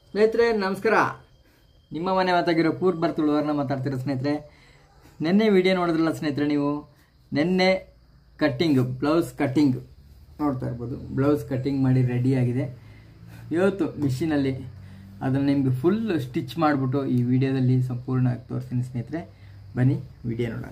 ಸ್ನೇಹಿತರೆ ನಮಸ್ಕಾರ ನಿಮ್ಮ ಮನೆ ಮಾತಾಗಿರೋ ಕೂರ್ಗ್ ಬರ್ತುಳುವರ್ನ ಮಾತಾಡ್ತಿರೋ ಸ್ನೇಹಿತರೆ ನಿನ್ನೆ ವಿಡಿಯೋ ನೋಡಿದ್ರಲ್ಲ ಸ್ನೇಹಿತರೆ ನೀವು ನಿನ್ನೆ ಕಟ್ಟಿಂಗ್ ಬ್ಲೌಸ್ ಕಟ್ಟಿಂಗ್ ನೋಡ್ತಾ ಇರ್ಬೋದು ಬ್ಲೌಸ್ ಕಟ್ಟಿಂಗ್ ಮಾಡಿ ರೆಡಿ ಆಗಿದೆ ಇವತ್ತು ಮಿಷಿನಲ್ಲಿ ಅದನ್ನು ನಿಮಗೆ ಫುಲ್ ಸ್ಟಿಚ್ ಮಾಡಿಬಿಟ್ಟು ಈ ವಿಡಿಯೋದಲ್ಲಿ ಸಂಪೂರ್ಣ ತೋರಿಸ್ತೀನಿ ಸ್ನೇಹಿತರೆ ಬನ್ನಿ ವಿಡಿಯೋ ನೋಡೋಣ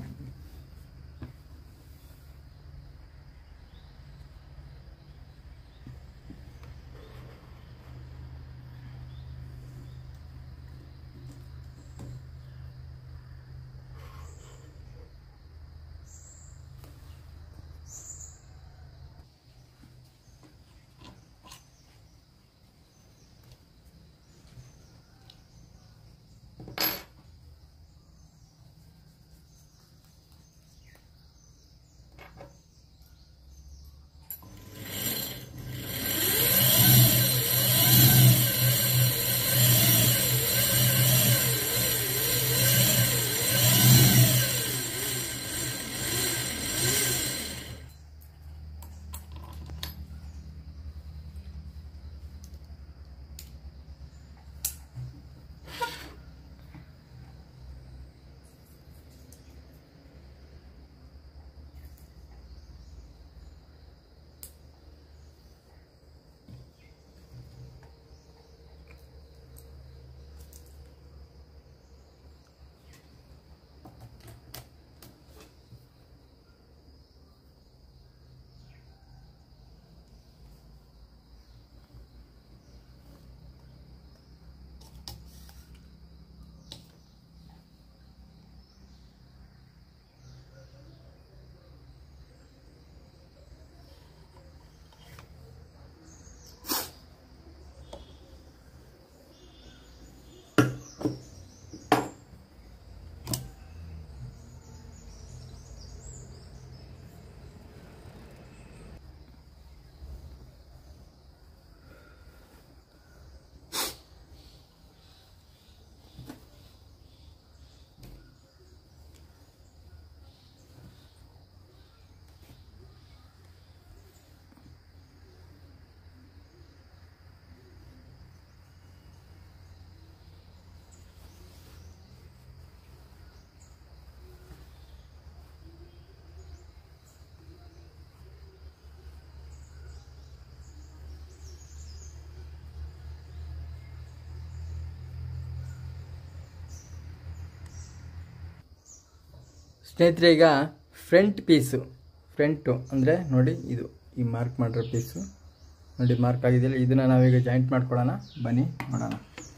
ಸ್ನೇಹಿತರೆ ಈಗ ಫ್ರಂಟ್ ಪೀಸು ಫ್ರಂಟು ಅಂದರೆ ನೋಡಿ ಇದು ಈ ಮಾರ್ಕ್ ಮಾಡಿರೋ ಪೀಸು ನೋಡಿ ಮಾರ್ಕ್ ಆಗಿದೆಯಲ್ಲ ಇದನ್ನು ನಾವೀಗ ಜಾಯಿಂಟ್ ಮಾಡ್ಕೊಳ್ಳೋಣ ಬನ್ನಿ ನೋಡೋಣ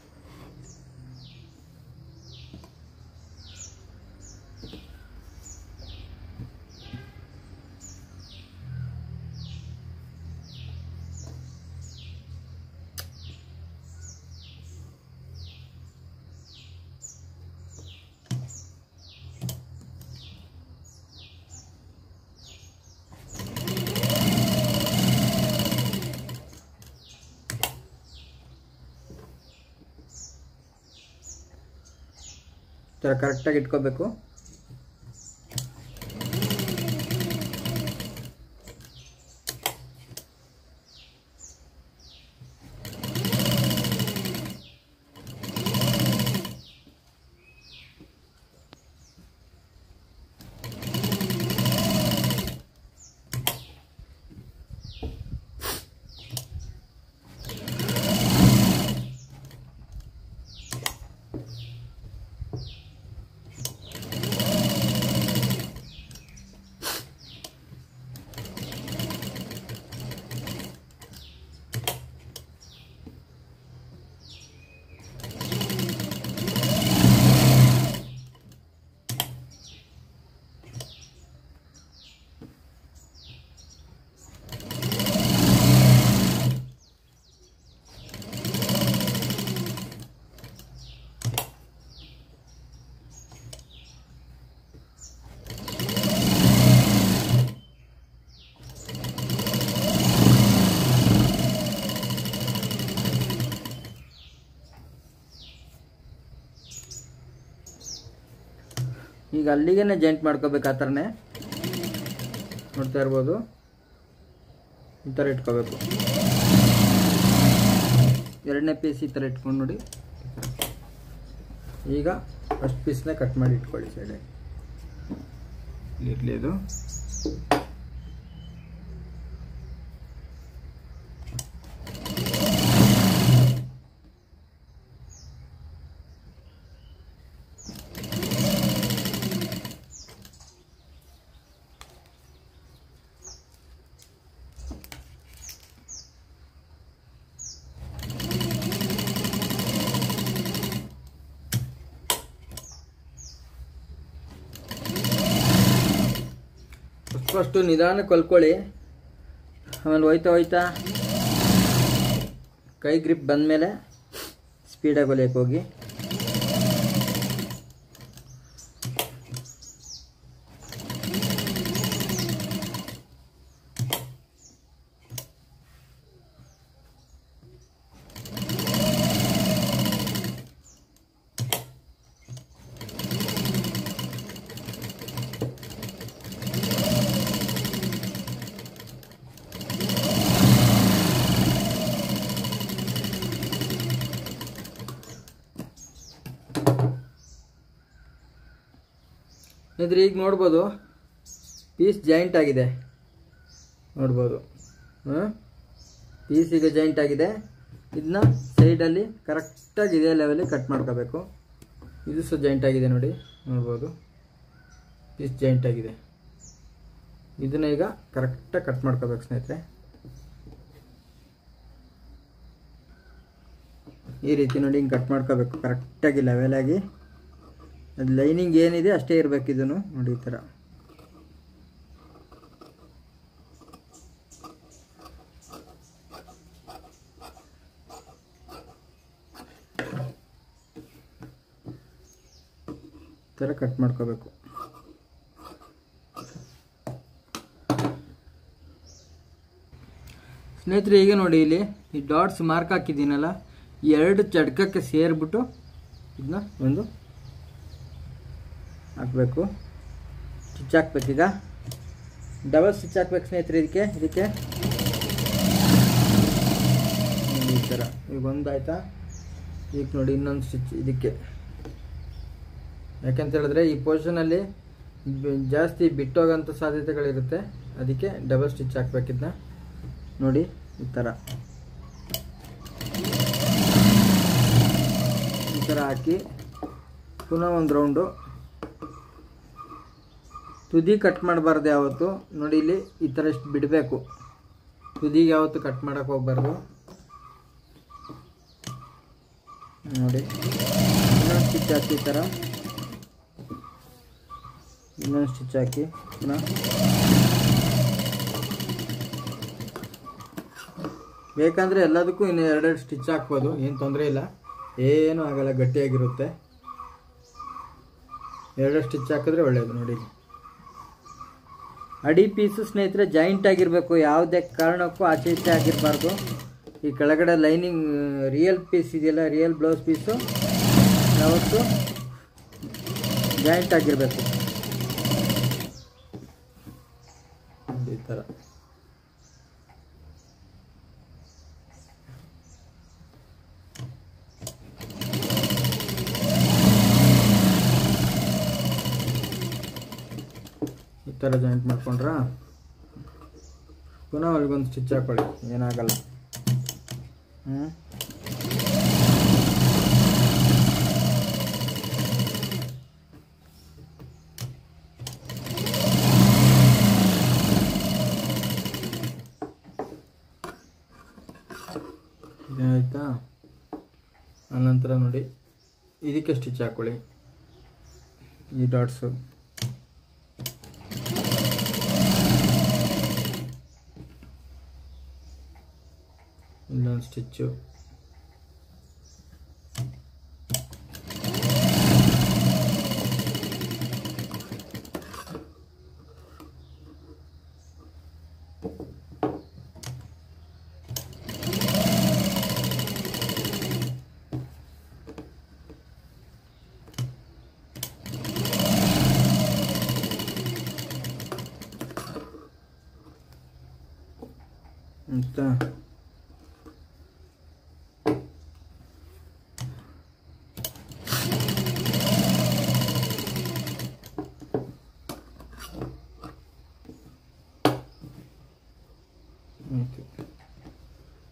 ಈ ಥರ ಕರೆಕ್ಟಾಗಿ ಇಟ್ಕೋಬೇಕು ಈಗ ಅಲ್ಲಿಗೆ ಜಾಯಿಂಟ್ ಮಾಡ್ಕೋಬೇಕು ಆ ಥರನೇ ನೋಡ್ತಾ ಇರ್ಬೋದು ಈ ಥರ ಇಟ್ಕೋಬೇಕು ಎರಡನೇ ಪೀಸ್ ಈ ಥರ ಇಟ್ಕೊಂಡು ನೋಡಿ ಈಗ ಫಸ್ಟ್ ಪೀಸ್ನ ಕಟ್ ಮಾಡಿ ಇಟ್ಕೊಳ್ಳಿ ಸೈಡೆ ಇರಲಿ ಇದು ಫಸ್ಟ್ ಫಸ್ಟು ನಿಧಾನ ಕೊಲ್ಕೊಳ್ಳಿ ಆಮೇಲೆ ಹೋಯ್ತಾ ಹೋಯ್ತಾ ಕೈ ಗ್ರಿಪ್ ಬಂದಮೇಲೆ ಸ್ಪೀಡಾಗಿ ಹೊಲಿಯಕ್ಕೆ ಹೋಗಿ ಇದ್ರೆ ಈಗ ನೋಡ್ಬೋದು ಪೀಸ್ ಜಾಯಿಂಟ್ ಆಗಿದೆ ನೋಡ್ಬೋದು ಹಾಂ ಪೀಸ್ ಈಗ ಜಾಯಿಂಟ್ ಆಗಿದೆ ಇದನ್ನ ಸೈಡಲ್ಲಿ ಕರೆಕ್ಟಾಗಿ ಇದೇ ಲೆವೆಲಿಗೆ ಕಟ್ ಮಾಡ್ಕೋಬೇಕು ಇದು ಸಹ ಜಾಯಿಂಟ್ ಆಗಿದೆ ನೋಡಿ ನೋಡ್ಬೋದು ಪೀಸ್ ಜಾಯಿಂಟ್ ಆಗಿದೆ ಇದನ್ನ ಈಗ ಕರೆಕ್ಟಾಗಿ ಕಟ್ ಮಾಡ್ಕೋಬೇಕು ಸ್ನೇಹಿತರೆ ಈ ರೀತಿ ನೋಡಿ ಹಿಂಗೆ ಕಟ್ ಮಾಡ್ಕೋಬೇಕು ಕರೆಕ್ಟಾಗಿ ಲೆವೆಲಾಗಿ ಅದು ಲೈನಿಂಗ್ ಏನಿದೆ ಅಷ್ಟೇ ಇರಬೇಕು ಇದನ್ನು ನೋಡಿ ಈ ಥರ ಈ ಥರ ಕಟ್ ಮಾಡ್ಕೋಬೇಕು ಸ್ನೇಹಿತರೆ ಈಗ ನೋಡಿ ಇಲ್ಲಿ ಈ ಡಾಟ್ಸ್ ಮಾರ್ಕ್ ಹಾಕಿದ್ದೀನಲ್ಲ ಈ ಎರಡು ಚಡ್ಕಕ್ಕೆ ಸೇರಿಬಿಟ್ಟು ಇದನ್ನ ಒಂದು ಹಾಕಬೇಕು ಸ್ಟಿಚ್ ಹಾಕ್ಬೇಕೀಗ ಡಬಲ್ ಸ್ಟಿಚ್ ಹಾಕ್ಬೇಕು ಸ್ನೇಹಿತರೆ ಇದಕ್ಕೆ ಇದಕ್ಕೆ ನೋಡಿ ಈ ಥರ ಈಗ ಒಂದು ಆಯ್ತಾ ಈಗ ನೋಡಿ ಇನ್ನೊಂದು ಸ್ಟಿಚ್ ಇದಕ್ಕೆ ಯಾಕೆಂತ ಹೇಳಿದ್ರೆ ಈ ಪೊಸಿಷನಲ್ಲಿ ಜಾಸ್ತಿ ಬಿಟ್ಟೋಗೋಂಥ ಸಾಧ್ಯತೆಗಳಿರುತ್ತೆ ಅದಕ್ಕೆ ಡಬಲ್ ಸ್ಟಿಚ್ ಹಾಕ್ಬೇಕಿದ್ನ ನೋಡಿ ಈ ಥರ ಈ ಥರ ಹಾಕಿ ಪುನಃ ಒಂದು ರೌಂಡು ತುದಿ ಕಟ್ ಮಾಡಬಾರ್ದು ಯಾವತ್ತು ನೋಡಿ ಇಲ್ಲಿ ಈ ಥರ ಇಷ್ಟು ಬಿಡಬೇಕು ತುದಿಗೆ ಯಾವತ್ತು ಕಟ್ ಮಾಡೋಕೆ ಹೋಗ್ಬಾರ್ದು ನೋಡಿ ಇನ್ನೊಂದು ಸ್ಟಿಚ್ ಹಾಕಿ ಈ ಥರ ಇನ್ನೊಂದು ಸ್ಟಿಚ್ ಹಾಕಿ ಪುನಃ ಬೇಕಂದರೆ ಎಲ್ಲದಕ್ಕೂ ಇನ್ನು ಎರಡೆರಡು ಸ್ಟಿಚ್ ಹಾಕ್ಬೋದು ಏನು ತೊಂದರೆ ಇಲ್ಲ ಏನೂ ಆಗಲ್ಲ ಗಟ್ಟಿಯಾಗಿರುತ್ತೆ ಎರಡು ಸ್ಟಿಚ್ ಹಾಕಿದ್ರೆ ಒಳ್ಳೆಯದು ನೋಡಿ ಅಡಿ ಪೀಸು ಸ್ನೇಹಿತರೆ ಜಾಯಿಂಟ್ ಆಗಿರಬೇಕು ಯಾವುದೇ ಕಾರಣಕ್ಕೂ ಆಚೆ ಈಚೆ ಆಗಿರಬಾರ್ದು ಈ ಕೆಳಗಡೆ ಲೈನಿಂಗ್ ರಿಯಲ್ ಪೀಸ್ ಇದೆಯಲ್ಲ ರಿಯಲ್ ಬ್ಲೌಸ್ ಪೀಸು ಯಾವತ್ತು ಜಾಯಿಂಟ್ ಆಗಿರಬೇಕು ಈ ಥರ ಈ ಥರ ಜಾಯಿಂಟ್ ಮಾಡ್ಕೊಂಡ್ರಾ ಪುನಃ ಅಲ್ಲಿಗೊಂದು ಸ್ಟಿಚ್ ಹಾಕೊಳ್ಳಿ ಏನಾಗಲ್ಲ ಹ್ಞೂ ಆಯಿತಾ ಆನಂತರ ನೋಡಿ ಇದಕ್ಕೆ ಸ್ಟಿಚ್ ಹಾಕೊಳ್ಳಿ ಈ ಡಾಟ್ಸು ಇಲ್ಲೊಂದು ಸ್ಟಿಚ್ಚು ಅಂತ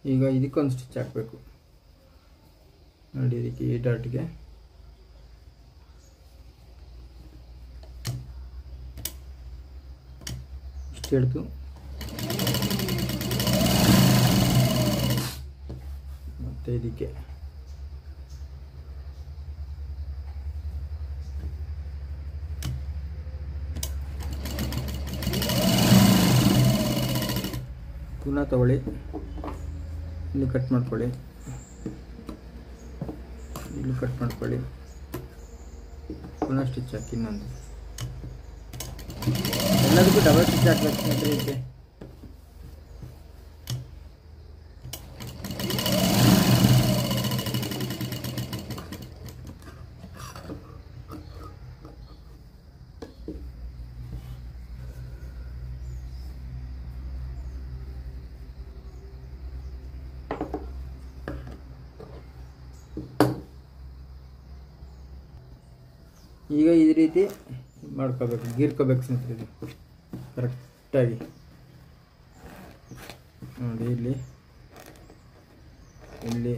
ಈಗ ಇದಕ್ಕೊಂದು ಸ್ಟಿಚ್ ಹಾಕಬೇಕು ನೋಡಿ ಇದಕ್ಕೆ ಈ ಡಾಟ್ಗೆ ಇಷ್ಟು ಹಿಡ್ದು ಮತ್ತು ಇದಕ್ಕೆ ಪುನಃ ತಗೊಳ್ಳಿ ಇಲ್ಲಿ ಕಟ್ ಮಾಡ್ಕೊಳ್ಳಿ ಇಲ್ಲಿ ಕಟ್ ಮಾಡ್ಕೊಳ್ಳಿ ಪುನಃ ಸ್ಟಿಚ್ ಹಾಕಿ ಇನ್ನೊಂದು ಎಲ್ಲದಕ್ಕೂ ಡಬಲ್ ಸ್ಟಿಚ್ ಹಾಕ್ಬೇಕು ಸ್ನೇಹಿತರೆ ಇದಕ್ಕೆ ಈಗ ಈ ರೀತಿ ಮಾಡ್ಕೋಬೇಕು ಗೀರ್ಕೋಬೇಕು ಸ್ನೇಹಿತರೆ ಇದು ಕರೆಕ್ಟಾಗಿ ನೋಡಿ ಇಲ್ಲಿ ಇಲ್ಲಿ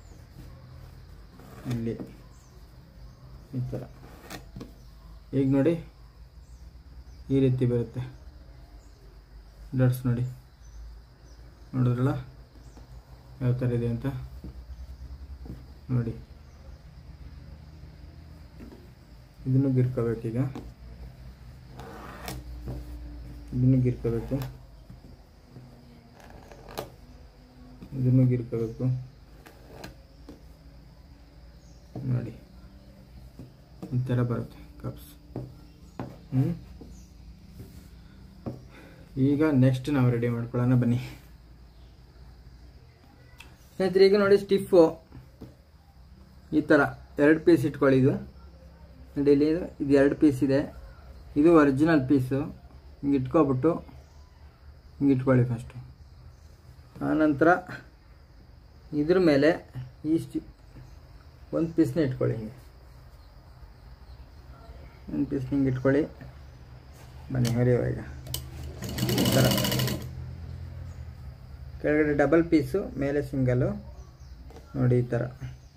ಇಲ್ಲಿ ಈ ಥರ ಈಗ ನೋಡಿ ಈ ರೀತಿ ಬರುತ್ತೆ ಡಟ್ಸ್ ನೋಡಿ ನೋಡಿದ್ರಲ್ಲ ಯಾವ ಥರ ಇದೆ ಅಂತ ನೋಡಿ ಇದನ್ನು ಗಿರ್ಕೋಬೇಕೀಗ ಇದನ್ನು ಗಿರ್ಕೋಬೇಕು ಇದನ್ನು ಗಿರ್ಕೋಬೇಕು ನೋಡಿ ಈ ಥರ ಬರುತ್ತೆ ಕಪ್ಸ್ ಹ್ಞೂ ಈಗ ನೆಕ್ಸ್ಟ್ ನಾವು ರೆಡಿ ಮಾಡ್ಕೊಳ್ಳೋಣ ಬನ್ನಿ ಸ್ನೇಹಿತರೆ ಈಗ ನೋಡಿ ಸ್ಟಿಫು ಈ ಥರ ಎರಡು ಪೀಸ್ ಇಟ್ಕೊಳ್ಳಿ ಇದು ನೋಡಿ ಇಲ್ಲಿ ಇದು ಇದು ಎರಡು ಪೀಸ್ ಇದೆ ಇದು ಒರಿಜಿನಲ್ ಪೀಸು ಹಿಂಗೆ ಇಟ್ಕೊಬಿಟ್ಟು ಹಿಂಗೆ ಇಟ್ಕೊಳ್ಳಿ ಫಸ್ಟು ಆನಂತರ ಇದ್ರ ಮೇಲೆ ಈ ಸ್ಟಿ ಒಂದು ಪೀಸ್ನ ಇಟ್ಕೊಳ್ಳಿ ಹಿಂಗೆ ಒಂದು ಪೀಸ್ ಹಿಂಗೆ ಇಟ್ಕೊಳ್ಳಿ ಬನ್ನಿ ಹರಿಯುವ ಈಗ ಈ ಥರ ಕೆಳಗಡೆ ಡಬಲ್ ಪೀಸು ಮೇಲೆ ಸಿಂಗಲ್ಲು ನೋಡಿ ಈ ಥರ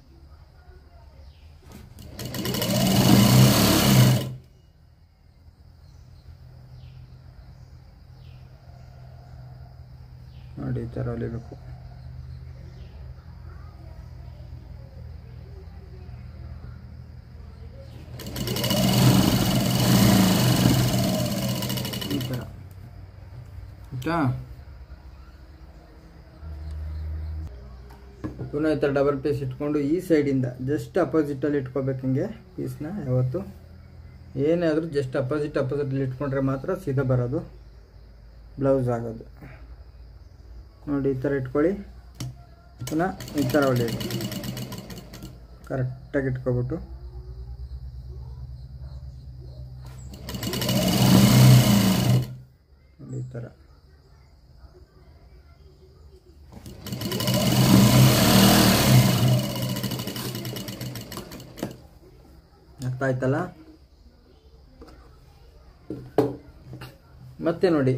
ನೋಡಿ ಈ ಥರ ಹೊಲಿಬೇಕು ಈ ಥರ ಆಯ್ತಾ ಪುನಃ ಈ ಥರ ಡಬಲ್ ಪೀಸ್ ಇಟ್ಕೊಂಡು ಈ ಸೈಡಿಂದ ಜಸ್ಟ್ ಅಪೋಸಿಟಲ್ಲಿ ಇಟ್ಕೋಬೇಕು ಹಿಂಗೆ ಪೀಸ್ನ ಯಾವತ್ತು ಏನೇ ಆದರೂ ಜಸ್ಟ್ ಅಪೋಸಿಟ್ ಅಪೋಸಿಟಲ್ಲಿ ಇಟ್ಕೊಂಡ್ರೆ ಮಾತ್ರ ಸೀದಾ ಬರೋದು ಬ್ಲೌಸ್ ಆಗೋದು ನೋಡಿ ಈ ಥರ ಇಟ್ಕೊಳ್ಳಿ ಪುನಃ ಈ ಥರ ಹೊಲಿಯೋದು ಕರೆಕ್ಟಾಗಿ ಇಟ್ಕೊಬಿಟ್ಟು ನೋಡಿ ಈ ಥರ ಅರ್ಥ ಆಯ್ತಲ್ಲ ಮತ್ತೆ ನೋಡಿ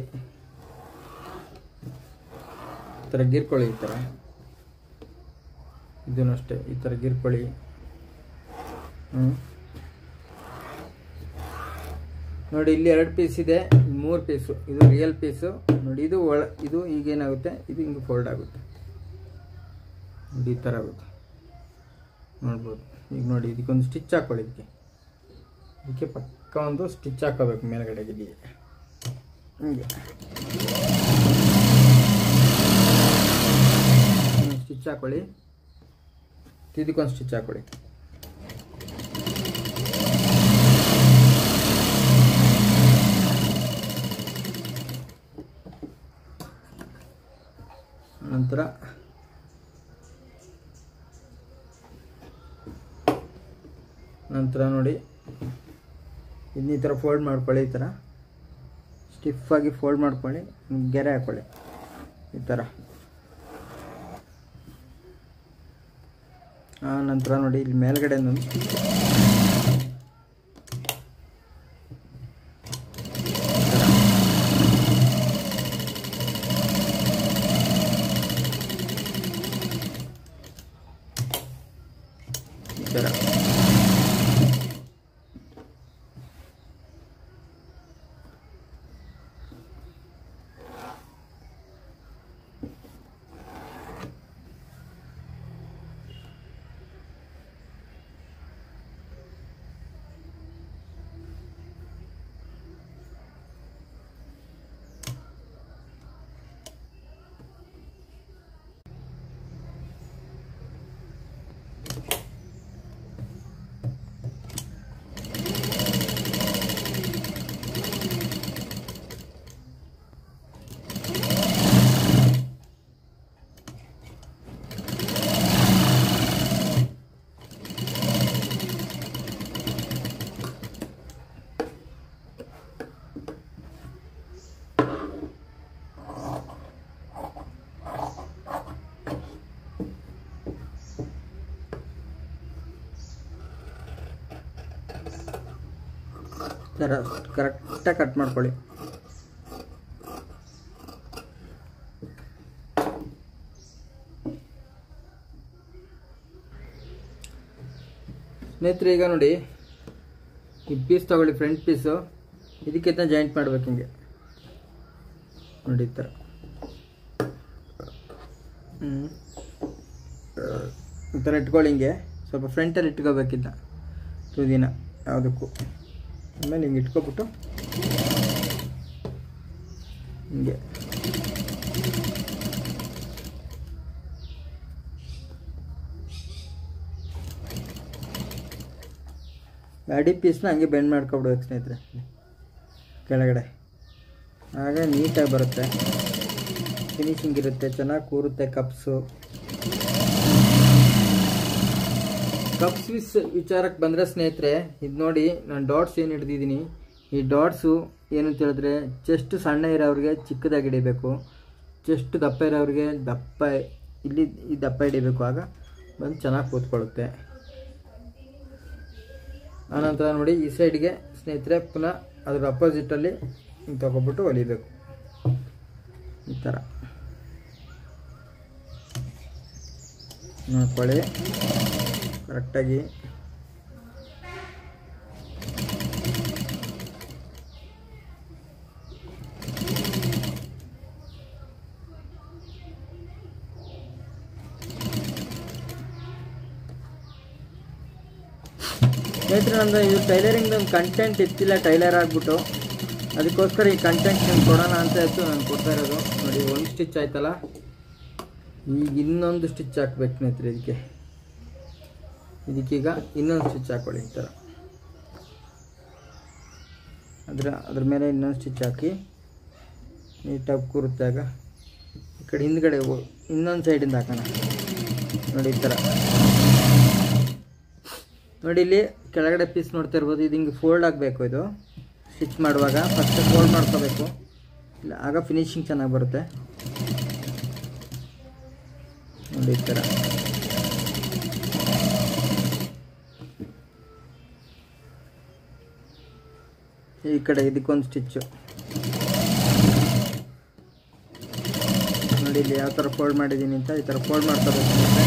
ಈ ಥರ ಗೀರ್ಕೊಳ್ಳಿ ಈ ಥರ ಇದನ್ನು ಅಷ್ಟೇ ಈ ಥರ ಗೀರ್ಕೊಳ್ಳಿ ಹ್ಞೂ ನೋಡಿ ಇಲ್ಲಿ ಎರಡು ಪೀಸ್ ಇದೆ ಮೂರು ಪೀಸು ಇದು ರಿಯಲ್ ಪೀಸು ನೋಡಿ ಇದು ಒಳ ಇದು ಈಗೇನಾಗುತ್ತೆ ಇದು ಹಿಂಗೆ ಫೋಲ್ಡ್ ಆಗುತ್ತೆ ನೋಡಿ ಈ ಥರ ಆಗುತ್ತೆ ನೋಡ್ಬೋದು ಈಗ ನೋಡಿ ಇದಕ್ಕೊಂದು ಸ್ಟಿಚ್ ಹಾಕ್ಕೊಳ್ಳಿ ಇದಕ್ಕೆ ಇದಕ್ಕೆ ಪಕ್ಕ ಒಂದು ಸ್ಟಿಚ್ ಹಾಕೋಬೇಕು ಮೇಲ್ಗಡೆಗೆ ಇಲ್ಲಿಗೆ ಹಿಂಗೆ ಸ್ಟಿಚ್ ಹಾಕೊಳ್ಳಿ ಇದಕ್ಕೊಂದು ಸ್ಟಿಚ್ ಹಾಕೊಳ್ಳಿ ನಂತರ ನಂತರ ನೋಡಿ ಇದನ್ನ ಈ ಥರ ಫೋಲ್ಡ್ ಮಾಡ್ಕೊಳ್ಳಿ ಈ ಥರ ಸ್ಟಿಫಾಗಿ ಫೋಲ್ಡ್ ಮಾಡ್ಕೊಳ್ಳಿ ಗೆರೆ ಹಾಕ್ಕೊಳ್ಳಿ ಈ ಥರ ಆ ನಂತರ ನೋಡಿ ಇಲ್ಲಿ ಮೇಲ್ಗಡೆ ಒಂದು ಥರ ಥರ ಕರೆಕ್ಟಾಗಿ ಕಟ್ ಮಾಡ್ಕೊಳ್ಳಿ ಸ್ನೇಹಿತರೆ ಈಗ ನೋಡಿ ಈ ಪೀಸ್ ತಗೊಳ್ಳಿ ಫ್ರಂಟ್ ಪೀಸು ಇದಕ್ಕಿಂತ ಜಾಯಿಂಟ್ ಮಾಡ್ಬೇಕು ಹಿಂಗೆ ನೋಡಿ ಈ ಥರ ಹ್ಞೂ ಈ ಥರ ಇಟ್ಕೊಳ್ಳಿ ಹಿಂಗೆ ಸ್ವಲ್ಪ ಫ್ರಂಟಲ್ಲಿ ಇಟ್ಕೋಬೇಕಿದ್ದ ತುದಿನ ಯಾವುದಕ್ಕೂ ಆಮೇಲೆ ಹಿಂಗೆ ಇಟ್ಕೊಬಿಟ್ಟು ಹಿಂಗೆ ಗಾಡಿ ಪೀಸ್ನ ಹಂಗೆ ಬೆಂಡ್ ಮಾಡ್ಕೊಬಿಡ್ಬೇಕು ಸ್ನೇಹಿತರೆ ಕೆಳಗಡೆ ಆಗ ನೀಟಾಗಿ ಬರುತ್ತೆ ಫಿನಿಶಿಂಗ್ ಇರುತ್ತೆ ಚೆನ್ನಾಗಿ ಕೂರುತ್ತೆ ಕಪ್ಸು ಕಪ್ಸ್ ವಿಸ್ ವಿಚಾರಕ್ಕೆ ಬಂದರೆ ಸ್ನೇಹಿತರೆ ಇದು ನೋಡಿ ನಾನು ಡಾಟ್ಸ್ ಏನು ಹಿಡ್ದಿದ್ದೀನಿ ಈ ಡಾಟ್ಸು ಏನು ಅಂತ ಹೇಳಿದ್ರೆ ಚೆಸ್ಟ್ ಸಣ್ಣ ಇರೋರಿಗೆ ಚಿಕ್ಕದಾಗಿ ಹಿಡಿಬೇಕು ಚೆಸ್ಟ್ ದಪ್ಪ ಇರೋರಿಗೆ ದಪ್ಪ ಇಲ್ಲಿ ಈ ದಪ್ಪ ಹಿಡಿಬೇಕು ಆಗ ಬಂದು ಚೆನ್ನಾಗಿ ಕೂತ್ಕೊಳ್ಳುತ್ತೆ ಆನಂತರ ನೋಡಿ ಈ ಸೈಡ್ಗೆ ಸ್ನೇಹಿತರೆ ಪುನಃ ಅದ್ರ ಅಪೋಸಿಟಲ್ಲಿ ಹಿಂಗೆ ತಗೊಬಿಟ್ಟು ಹೊಲಿಬೇಕು ಈ ಥರ ನೋಡ್ಕೊಳ್ಳಿ ಕರೆಕ್ಟಾಗಿ ಸ್ನೇಹಿತರೆ ನಮ್ದು ಇದು ಟೈಲರಿಂಗ್ ಒಂದು ಕಂಟೆಂಟ್ ಇತ್ತಿಲ್ಲ ಟೈಲರ್ ಆಗಿಬಿಟ್ಟು ಅದಕ್ಕೋಸ್ಕರ ಈ ಕಂಟೆಂಟ್ ನಾನು ಕೊಡೋಣ ಅಂತ ಇತ್ತು ನಾನು ಕೊಡ್ತಾ ಇರೋದು ನೋಡಿ ಒಂದು ಸ್ಟಿಚ್ ಆಯ್ತಲ್ಲ ಈಗ ಇನ್ನೊಂದು ಸ್ಟಿಚ್ ಹಾಕ್ಬೇಕು ಸ್ನೇಹಿತರೆ ಇದಕ್ಕೆ ಇದಕ್ಕೀಗ ಇನ್ನೊಂದು ಸ್ಟಿಚ್ ಹಾಕೊಳ್ಳಿ ಈ ಥರ ಅದರ ಅದ್ರ ಮೇಲೆ ಇನ್ನೊಂದು ಸ್ಟಿಚ್ ಹಾಕಿ ನೀಟಾಗಿ ಕೂರುತ್ತೆ ಆಗ ಈ ಕಡೆ ಹಿಂದ್ಗಡೆ ಹೋ- ಇನ್ನೊಂದು ಸೈಡಿಂದ ಹಾಕೋಣ ನೋಡಿ ಈ ಥರ ನೋಡಿ ಇಲ್ಲಿ ಕೆಳಗಡೆ ಪೀಸ್ ನೋಡ್ತಾ ಇರ್ಬೋದು ಇದು ಹಿಂಗೆ ಫೋಲ್ಡ್ ಆಗಬೇಕು ಇದು ಸ್ಟಿಚ್ ಮಾಡುವಾಗ ಫಸ್ಟ್ ಫೋಲ್ಡ್ ಮಾಡ್ಕೋಬೇಕು ಇಲ್ಲ ಆಗ ಫಿನಿಶಿಂಗ್ ಚೆನ್ನಾಗಿ ಬರುತ್ತೆ ನೋಡಿ ಈ ಥರ ಈ ಕಡೆ ಇದಕ್ಕೊಂದು ಸ್ಟಿಚ್ಚು ನೋಡಿ ಇಲ್ಲಿ ಯಾವ ಥರ ಫೋಲ್ಡ್ ಮಾಡಿದ್ದೀನಿ ಅಂತ ಈ ಥರ ಫೋಲ್ಡ್ ಮಾಡ್ಕೋಬೇಕು ಮತ್ತೆ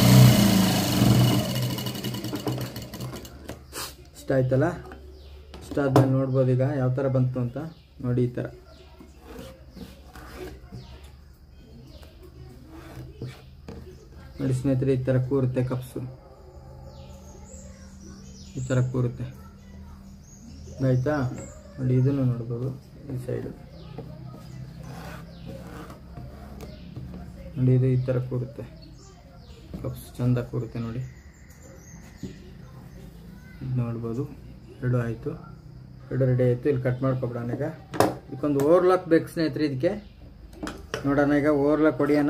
ಇಷ್ಟ ಆಯ್ತಲ್ಲ ಇಷ್ಟ ಆದ್ಮೇಲೆ ನೋಡ್ಬೋದು ಈಗ ಯಾವ ಥರ ಬಂತು ಅಂತ ನೋಡಿ ಈ ಥರ ನೋಡಿ ಸ್ನೇಹಿತರೆ ಈ ಥರ ಕೂರುತ್ತೆ ಕಪ್ಸು ಈ ಥರ ಕೂರುತ್ತೆ ಆಯ್ತಾ ನೋಡಿ ಇದನ್ನು ನೋಡ್ಬೋದು ಈ ಸೈಡು ನೋಡಿ ಇದು ಈ ಥರ ಕೂರುತ್ತೆ ಕಪ್ಸ್ ಚಂದ ಕೂರುತ್ತೆ ನೋಡಿ ಇದು ನೋಡ್ಬೋದು ಎರಡು ಆಯಿತು ಎರಡು ರೆಡಿ ಆಯಿತು ಇಲ್ಲಿ ಕಟ್ ಮಾಡ್ಕೊಬಿಡೋಣ ಈಗ ಇದಕ್ಕೊಂದು ಓವರ್ಲಾಕ್ ಬೇಕು ಸ್ನೇಹಿತರೆ ಇದಕ್ಕೆ ನೋಡೋಣ ಈಗ ಓವರ್ಲಾಕ್ ಹೊಡಿಯೋಣ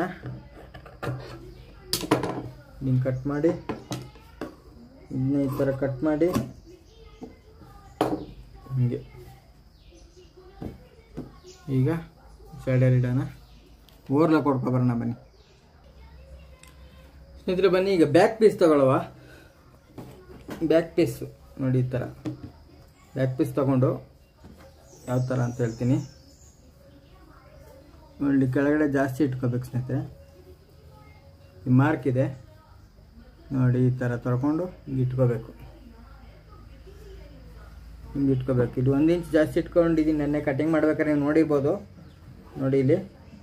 ಹಿಂಗೆ ಕಟ್ ಮಾಡಿ ಇದನ್ನ ಈ ಥರ ಕಟ್ ಮಾಡಿ ಹೀಗೆ ಈಗ ಸೈಡಲ್ಲಿ ಇಡೋಣ ಓವರ್ಲಾಕ್ ಕೊಡ್ಕೊಬರೋಣ ಬನ್ನಿ ಸ್ನೇಹಿತರೆ ಬನ್ನಿ ಈಗ ಬ್ಯಾಕ್ ಪೀಸ್ ತಗೊಳ್ಳುವ ಬ್ಯಾಕ್ ಪೀಸು ನೋಡಿ ಈ ಥರ ಬ್ಯಾಕ್ ಪೀಸ್ ತಗೊಂಡು ಯಾವ ಥರ ಅಂತ ಹೇಳ್ತೀನಿ ನೋಡಿ ಕೆಳಗಡೆ ಜಾಸ್ತಿ ಇಟ್ಕೋಬೇಕು ಸ್ನೇಹಿತರೆ ಈ ಮಾರ್ಕ್ ಇದೆ ನೋಡಿ ಈ ಥರ ತೊಳ್ಕೊಂಡು ಹಿಂಗೆ ಇಟ್ಕೋಬೇಕು ಹಿಂಗೆ ಇಟ್ಕೋಬೇಕು ಇದು ಒಂದು ಇಂಚ್ ಜಾಸ್ತಿ ಇಟ್ಕೊಂಡಿದ್ದೀನಿ ನೆನ್ನೆ ಕಟಿಂಗ್ ಮಾಡ್ಬೇಕಾದ್ರೆ ನೀವು ನೋಡಿರ್ಬೋದು ನೋಡಿ ಇಲ್ಲಿ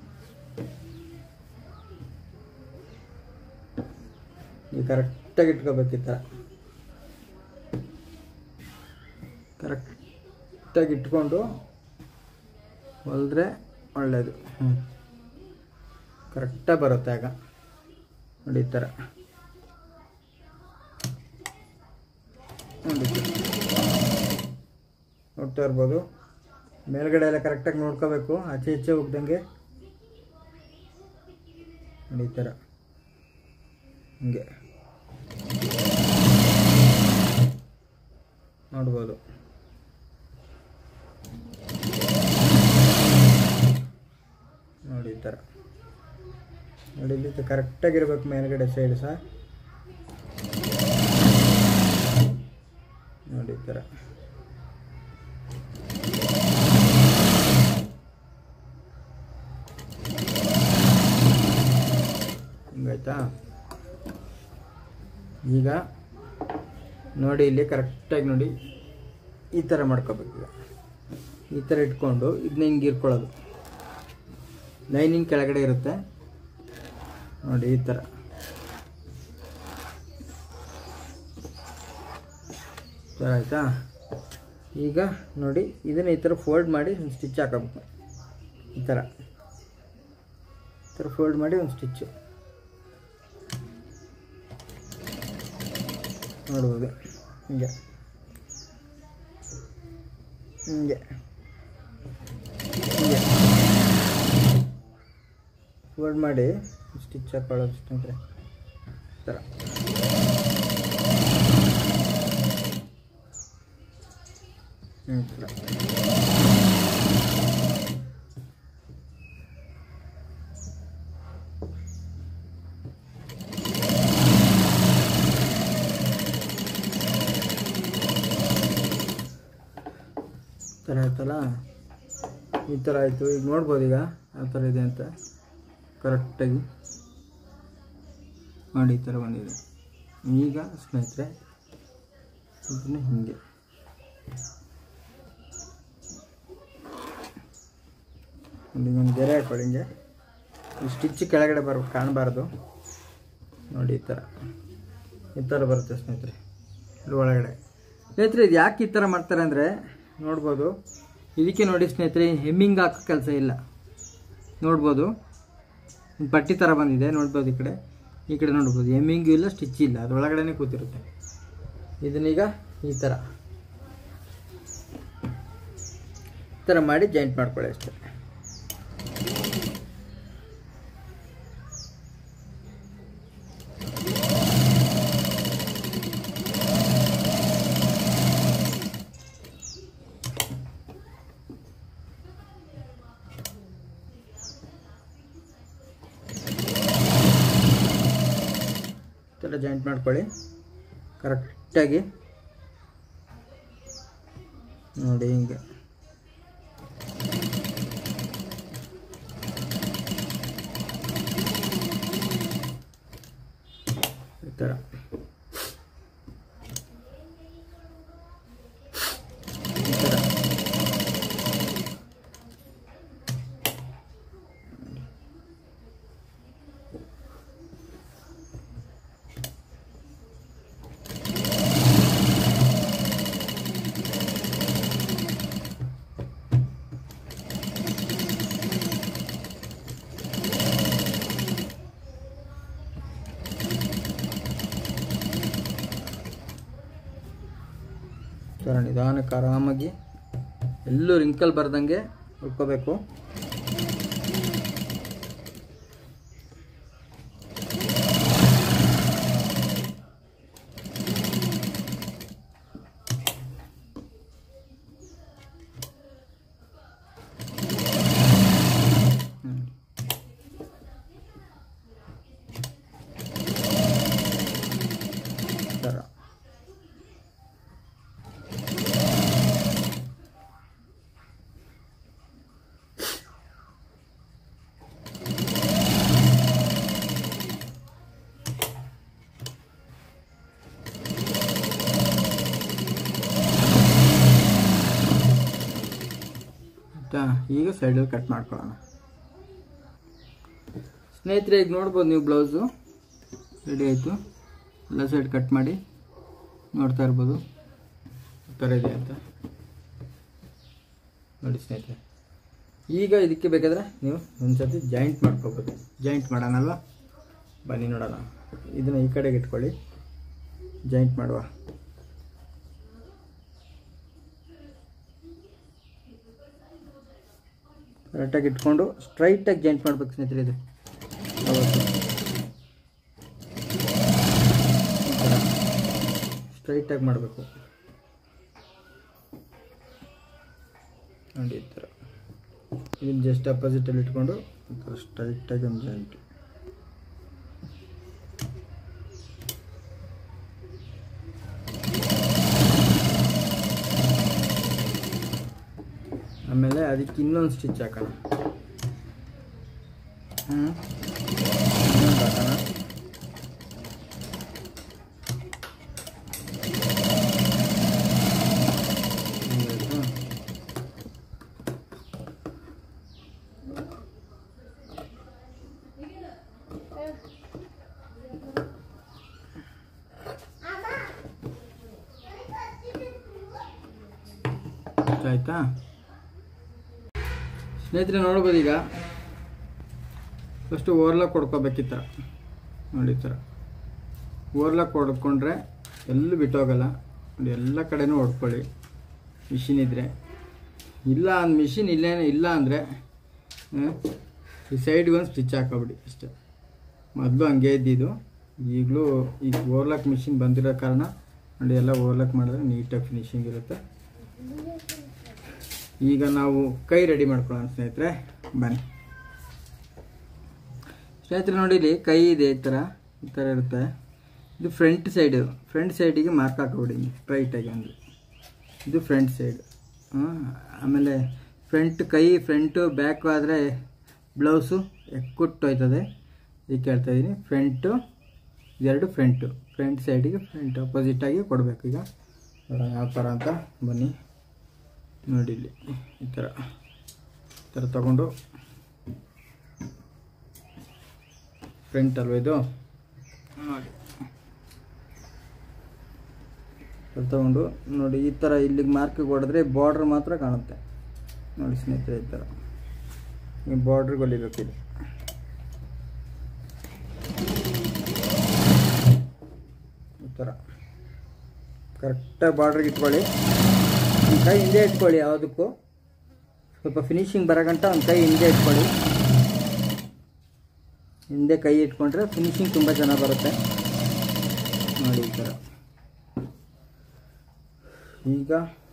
ಈ ಕರೆಕ್ಟಾಗಿ ಇಟ್ಕೋಬೇಕು ಈ ಥರ ಕರೆಕ್ಟಾಗಿ ಇಟ್ಕೊಂಡು ಹೊಲಿದ್ರೆ ಒಳ್ಳೆಯದು ಹ್ಞೂ ಕರೆಕ್ಟಾಗಿ ಬರುತ್ತೆ ಆಗ ನೋಡಿ ಈ ಥರ ನೋಡಿ ನೋಡ್ತಾ ಇರ್ಬೋದು ಮೇಲ್ಗಡೆ ಎಲ್ಲ ಕರೆಕ್ಟಾಗಿ ನೋಡ್ಕೋಬೇಕು ಆಚೆ ಈಚೆ ಹೋಗ್ದಂಗೆ ನೋಡಿ ಈ ಥರ ಹಿಂಗೆ ನೋಡ್ಬೋದು ನೋಡಿ ಈ ಥರ ನೋಡಿ ಇಲ್ಲಿ ಕರೆಕ್ಟಾಗಿರ್ಬೇಕು ಮೇಲ್ಗಡೆ ಸೈಡ್ ಸಹ ನೋಡಿ ಈ ಥರ ಹಿಂಗಾಯ್ತಾ ಈಗ ನೋಡಿ ಇಲ್ಲಿ ಕರೆಕ್ಟಾಗಿ ನೋಡಿ ಈ ಥರ ಮಾಡ್ಕೋಬೇಕು ಈಗ ಈ ಥರ ಇಟ್ಕೊಂಡು ಇದನ್ನ ಹಿಂಗೆ ಇರ್ಕೊಳ್ಳೋದು ಲೈನಿಂಗ್ ಕೆಳಗಡೆ ಇರುತ್ತೆ ನೋಡಿ ಈ ಥರ ಈ ಥರ ಆಯಿತಾ ಈಗ ನೋಡಿ ಇದನ್ನು ಈ ಥರ ಫೋಲ್ಡ್ ಮಾಡಿ ಒಂದು ಸ್ಟಿಚ್ ಹಾಕೋಬೇಕು ಈ ಥರ ಈ ಥರ ಫೋಲ್ಡ್ ಮಾಡಿ ಒಂದು ಸ್ಟಿಚ್ಚು ನೋಡ್ಬೋದು ಹಿಂಗೆ ಹಿಂಗೆ ಹಿಂಗೆ ಫೋಲ್ಡ್ ಮಾಡಿ ಸ್ಟಿಚ್ ಹಾಕೊಳ್ಳೋದು ಸ್ನೇಹಿತರೆ ಈ ಥರ ಈ ಥರ ಈ ಥರ ಆಯ್ತಲ್ಲ ಈ ಥರ ಆಯಿತು ಈಗ ನೋಡ್ಬೋದು ಈಗ ಯಾವ ಥರ ಇದೆ ಅಂತ ಕರೆಕ್ಟಾಗಿ ಮಾಡಿ ಈ ಥರ ಬಂದಿದೆ ಈಗ ಸ್ನೇಹಿತರೆ ಇದನ್ನ ಹಿಂಗೆ ಒಂದು ಒಂದು ಗೆರೆ ಹಾಕೊಳ್ಳಿ ಹಿಂಗೆ ಈ ಸ್ಟಿಚ್ ಕೆಳಗಡೆ ಬರ್ ಕಾಣಬಾರ್ದು ನೋಡಿ ಈ ಥರ ಈ ಥರ ಬರುತ್ತೆ ಸ್ನೇಹಿತರೆ ಇಲ್ಲಿ ಒಳಗಡೆ ಸ್ನೇಹಿತರೆ ಇದು ಯಾಕೆ ಈ ಥರ ಮಾಡ್ತಾರೆ ಅಂದರೆ ನೋಡ್ಬೋದು ಇದಕ್ಕೆ ನೋಡಿ ಸ್ನೇಹಿತರೆ ಹೆಮ್ಮಿಂಗ್ ಹಾಕೋ ಕೆಲಸ ಇಲ್ಲ ನೋಡ್ಬೋದು ಒಂದು ಪಟ್ಟಿ ಥರ ಬಂದಿದೆ ನೋಡ್ಬೋದು ಈ ಕಡೆ ಈ ಕಡೆ ನೋಡ್ಬೋದು ಹೆಮ್ಮಿಂಗು ಇಲ್ಲ ಸ್ಟಿಚ್ ಇಲ್ಲ ಅದರೊಳಗಡೆ ಕೂತಿರುತ್ತೆ ಇದನ್ನೀಗ ಈ ಥರ ಈ ಥರ ಮಾಡಿ ಜಾಯಿಂಟ್ ಮಾಡ್ಕೊಳ್ಳಿ ಅಷ್ಟೇ ಈ ಥರ ಜಾಯಿಂಟ್ ಮಾಡ್ಕೊಳ್ಳಿ ಕರೆಕ್ಟಾಗಿ ನೋಡಿ ಹಿಂಗೆ ಈ ಥರ ಈ ಥರ ಈ ಥರ ನಿಧಾನಕ್ಕೆ ಆರಾಮಾಗಿ ಎಲ್ಲೂ ರಿಂಕಲ್ ಬರ್ದಂಗೆ ಉಳ್ಕೋಬೇಕು ಹ್ಮ್. ಈ ಥರ ಈ ಈಗ ಸೈಡಲ್ಲಿ ಕಟ್ ಮಾಡ್ಕೊಳ್ಳೋಣ ಸ್ನೇಹಿತರೆ ಈಗ ನೋಡ್ಬೋದು ನೀವು ಬ್ಲೌಸು ರೆಡಿ ಆಯಿತು ಎಲ್ಲ ಸೈಡ್ ಕಟ್ ಮಾಡಿ ನೋಡ್ತಾ ಇರ್ಬೋದು ಈ ಥರ ಇದೆ ಅಂತ ನೋಡಿ ಸ್ನೇಹಿತರೆ ಈಗ ಇದಕ್ಕೆ ಬೇಕಾದರೆ ನೀವು ಒಂದ್ಸತಿ ಜಾಯಿಂಟ್ ಮಾಡ್ಕೋಬೋದು ಜಾಯಿಂಟ್ ಮಾಡೋಣಲ್ವಾ ಬನ್ನಿ ನೋಡೋಣ ಇದನ್ನು ಈ ಕಡೆಗೆ ಇಟ್ಕೊಳ್ಳಿ ಜಾಯಿಂಟ್ ಮಾಡುವ ಕರೆಕ್ಟಾಗಿ ಇಟ್ಕೊಂಡು ಸ್ಟ್ರೈಟಾಗಿ ಜಾಯಿಂಟ್ ಮಾಡ್ಬೇಕು ಸ್ನೇಹಿತರೆ ಇದು ಸ್ಟ್ರೈಟಾಗಿ ಮಾಡಬೇಕು ನೋಡಿ ಈ ಥರ ಇದನ್ನು ಜಸ್ಟ್ ಅಪೋಸಿಟಲ್ಲಿ ಇಟ್ಕೊಂಡು ಈ ಥರ ಸ್ಟ್ರೈಟಾಗಿ ಒಂದು ಜಾಯಿಂಟ್ ಆಮೇಲೆ ಅದಕ್ಕೆ ಇನ್ನೊಂದು ಸ್ಟಿಚ್ ಹಾಕೋಣ ಹ್ಞೂ ಇನ್ನೊಂದು ಹಾಕೋಣ ಹಿಂಗಾಯ್ತಾ? ಇಷ್ಟ ಆಯ್ತಾ ಸ್ನೇಹಿತರೆ ನೋಡ್ಬೋದು ಈಗ ಫಸ್ಟು ಓರ್ಲಾಕ್ ಕೊಡ್ಕೋಬೇಕು ಈ ಥರ ನೋಡಿ ಈ ಥರ ಓರ್ಲಾಕ್ ಕೊಡ್ಕೊಂಡ್ರೆ ಎಲ್ಲೂ ಬಿಟ್ಟೋಗಲ್ಲ ನೋಡಿ ಎಲ್ಲ ಕಡೆನೂ ಹೊಡ್ಕೊಳ್ಳಿ ಮಿಷಿನ್ ಇದ್ದರೆ ಇಲ್ಲ ಅಂದ್ ಮಿಷಿನ್ ಇಲ್ಲೇನೇ ಇಲ್ಲ ಅಂದರೆ ಈ ಸೈಡ್ಗೆ ಒಂದು ಸ್ಟಿಚ್ ಹಾಕೋಬಿಡಿ ಅಷ್ಟೇ ಮೊದಲು ಹಂಗೆ ಇದ್ದಿದ್ದು ಈಗಲೂ ಈಗ ಓರ್ಲಾಕ್ ಮಿಷಿನ್ ಬಂದಿರೋ ಕಾರಣ ನೋಡಿ ಎಲ್ಲ ಓರ್ಲಾಕ್ ಮಾಡಿದ್ರೆ ನೀಟಾಗಿ ಫಿನಿಶಿಂಗ್ ಇರುತ್ತೆ ಈಗ ನಾವು ಕೈ ರೆಡಿ ಮಾಡ್ಕೊಳ್ಳೋಣ ಸ್ನೇಹಿತರೆ ಬನ್ನಿ ಸ್ನೇಹಿತರೆ ನೋಡಿ ಇಲ್ಲಿ ಕೈ ಇದೆ ಈ ಥರ ಈ ಥರ ಇರುತ್ತೆ ಇದು ಫ್ರಂಟ್ ಸೈಡು ಫ್ರಂಟ್ ಸೈಡಿಗೆ ಮಾರ್ಕ್ ಹಾಕೋಬಿಡಿ ಸ್ಟ್ರೈಟಾಗಿ ಅಂದರೆ ಇದು ಫ್ರಂಟ್ ಸೈಡ್ ಆಮೇಲೆ ಫ್ರಂಟ್ ಕೈ ಫ್ರಂಟು ಬ್ಯಾಕು ಆದರೆ ಬ್ಲೌಸು ಎಕ್ಕುಟ್ಟು ಹೋಯ್ತದೆ ಇದಕ್ಕೆ ಹೇಳ್ತಾ ಇದ್ದೀನಿ ಫ್ರಂಟು ಇದೆರಡು ಫ್ರಂಟು ಫ್ರಂಟ್ ಸೈಡಿಗೆ ಫ್ರಂಟ್ ಅಪೋಸಿಟಾಗಿ ಕೊಡಬೇಕು ಈಗ ನೋಡೋಣ ಯಾವ ಥರ ಅಂತ ಬನ್ನಿ ನೋಡಿ ಇಲ್ಲಿ ಈ ಥರ ಈ ಥರ ತಗೊಂಡು ಫ್ರಂಟ್ ಅಲ್ವ ಇದು ನೋಡಿ ಇದು ತಗೊಂಡು ನೋಡಿ ಈ ಥರ ಇಲ್ಲಿಗೆ ಮಾರ್ಕಿಗೆ ಹೊಡೆದ್ರೆ ಬಾರ್ಡ್ರ್ ಮಾತ್ರ ಕಾಣುತ್ತೆ ನೋಡಿ ಸ್ನೇಹಿತರೆ ಈ ಥರ ಈ ಬಾರ್ಡ್ರಿಗೆ ಹೊಲಿಬೇಕು ಇದು ಈ ಥರ ಕರೆಕ್ಟಾಗಿ ಬಾರ್ಡ್ರಿಗೆ ಇಟ್ಕೊಳ್ಳಿ ಒಂದು ಕೈ ಹಿಂದೆ ಇಟ್ಕೊಳ್ಳಿ ಯಾವುದಕ್ಕೂ ಸ್ವಲ್ಪ ಫಿನಿಶಿಂಗ್ ಬರೋಗಂಟ ಒಂದು ಕೈ ಹಿಂದೆ ಇಟ್ಕೊಳ್ಳಿ ಹಿಂದೆ ಕೈ ಇಟ್ಕೊಂಡ್ರೆ ಫಿನಿಶಿಂಗ್ ತುಂಬ ಚೆನ್ನಾಗಿ ಬರುತ್ತೆ ನೋಡಿ ಈ ಥರ ಈಗ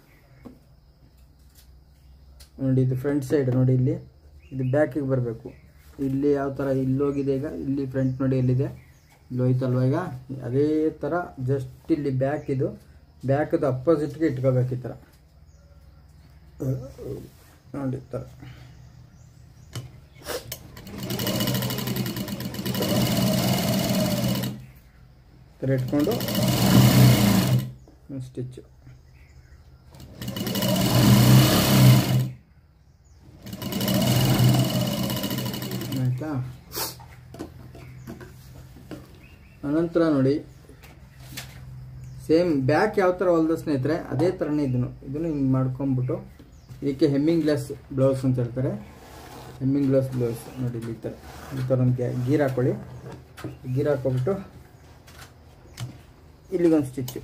ನೋಡಿ ಇದು ಫ್ರಂಟ್ ಸೈಡ್ ನೋಡಿ ಇಲ್ಲಿ ಇದು ಬ್ಯಾಕಿಗೆ ಬರಬೇಕು ಇಲ್ಲಿ ಯಾವ ಥರ ಇಲ್ಲೋಗಿದೆ ಈಗ ಇಲ್ಲಿ ಫ್ರಂಟ್ ನೋಡಿ ಎಲ್ಲಿದೆ ಇಲ್ಲಿ ಹೋಯ್ತಲ್ವ ಈಗ ಅದೇ ಥರ ಜಸ್ಟ್ ಇಲ್ಲಿ ಬ್ಯಾಕ್ ಇದು ಬ್ಯಾಕದು ಅಪೋಸಿಟ್ಗೆ ಇಟ್ಕೋಬೇಕು ಈ ಥರ ನೋಡಿ ಈ ಥರ ಈ ಥರ ಇಟ್ಕೊಂಡು ಸ್ಟಿಚ್ಚು ಆಯಿತಾ ಅನಂತರ ನೋಡಿ ಸೇಮ್ ಬ್ಯಾಕ್ ಯಾವ ಥರ ಹೊಲ್ದ ಸ್ನೇಹಿತರೆ ಅದೇ ಥರನೇ ಇದನ್ನು ಇದನ್ನು ಹಿಂಗೆ ಮಾಡ್ಕೊಂಬಿಟ್ಟು ಇದಕ್ಕೆ ಹೆಮ್ಮಿಂಗ್ ಗ್ಲಾಸ್ ಬ್ಲೌಸ್ ಅಂತ ಹೇಳ್ತಾರೆ ಹೆಮ್ಮಿಂಗ್ ಗ್ಲಾಸ್ ಬ್ಲೌಸ್ ನೋಡಿ ಇಲ್ಲಿ ಈ ಥರ ಈ ಥರ ಒಂದು ಗೀರ್ ಹಾಕೊಳ್ಳಿ ಗೀರ್ ಹಾಕೊಬಿಟ್ಟು ಇಲ್ಲಿಗೊಂದು ಸ್ಟಿಚ್ಚು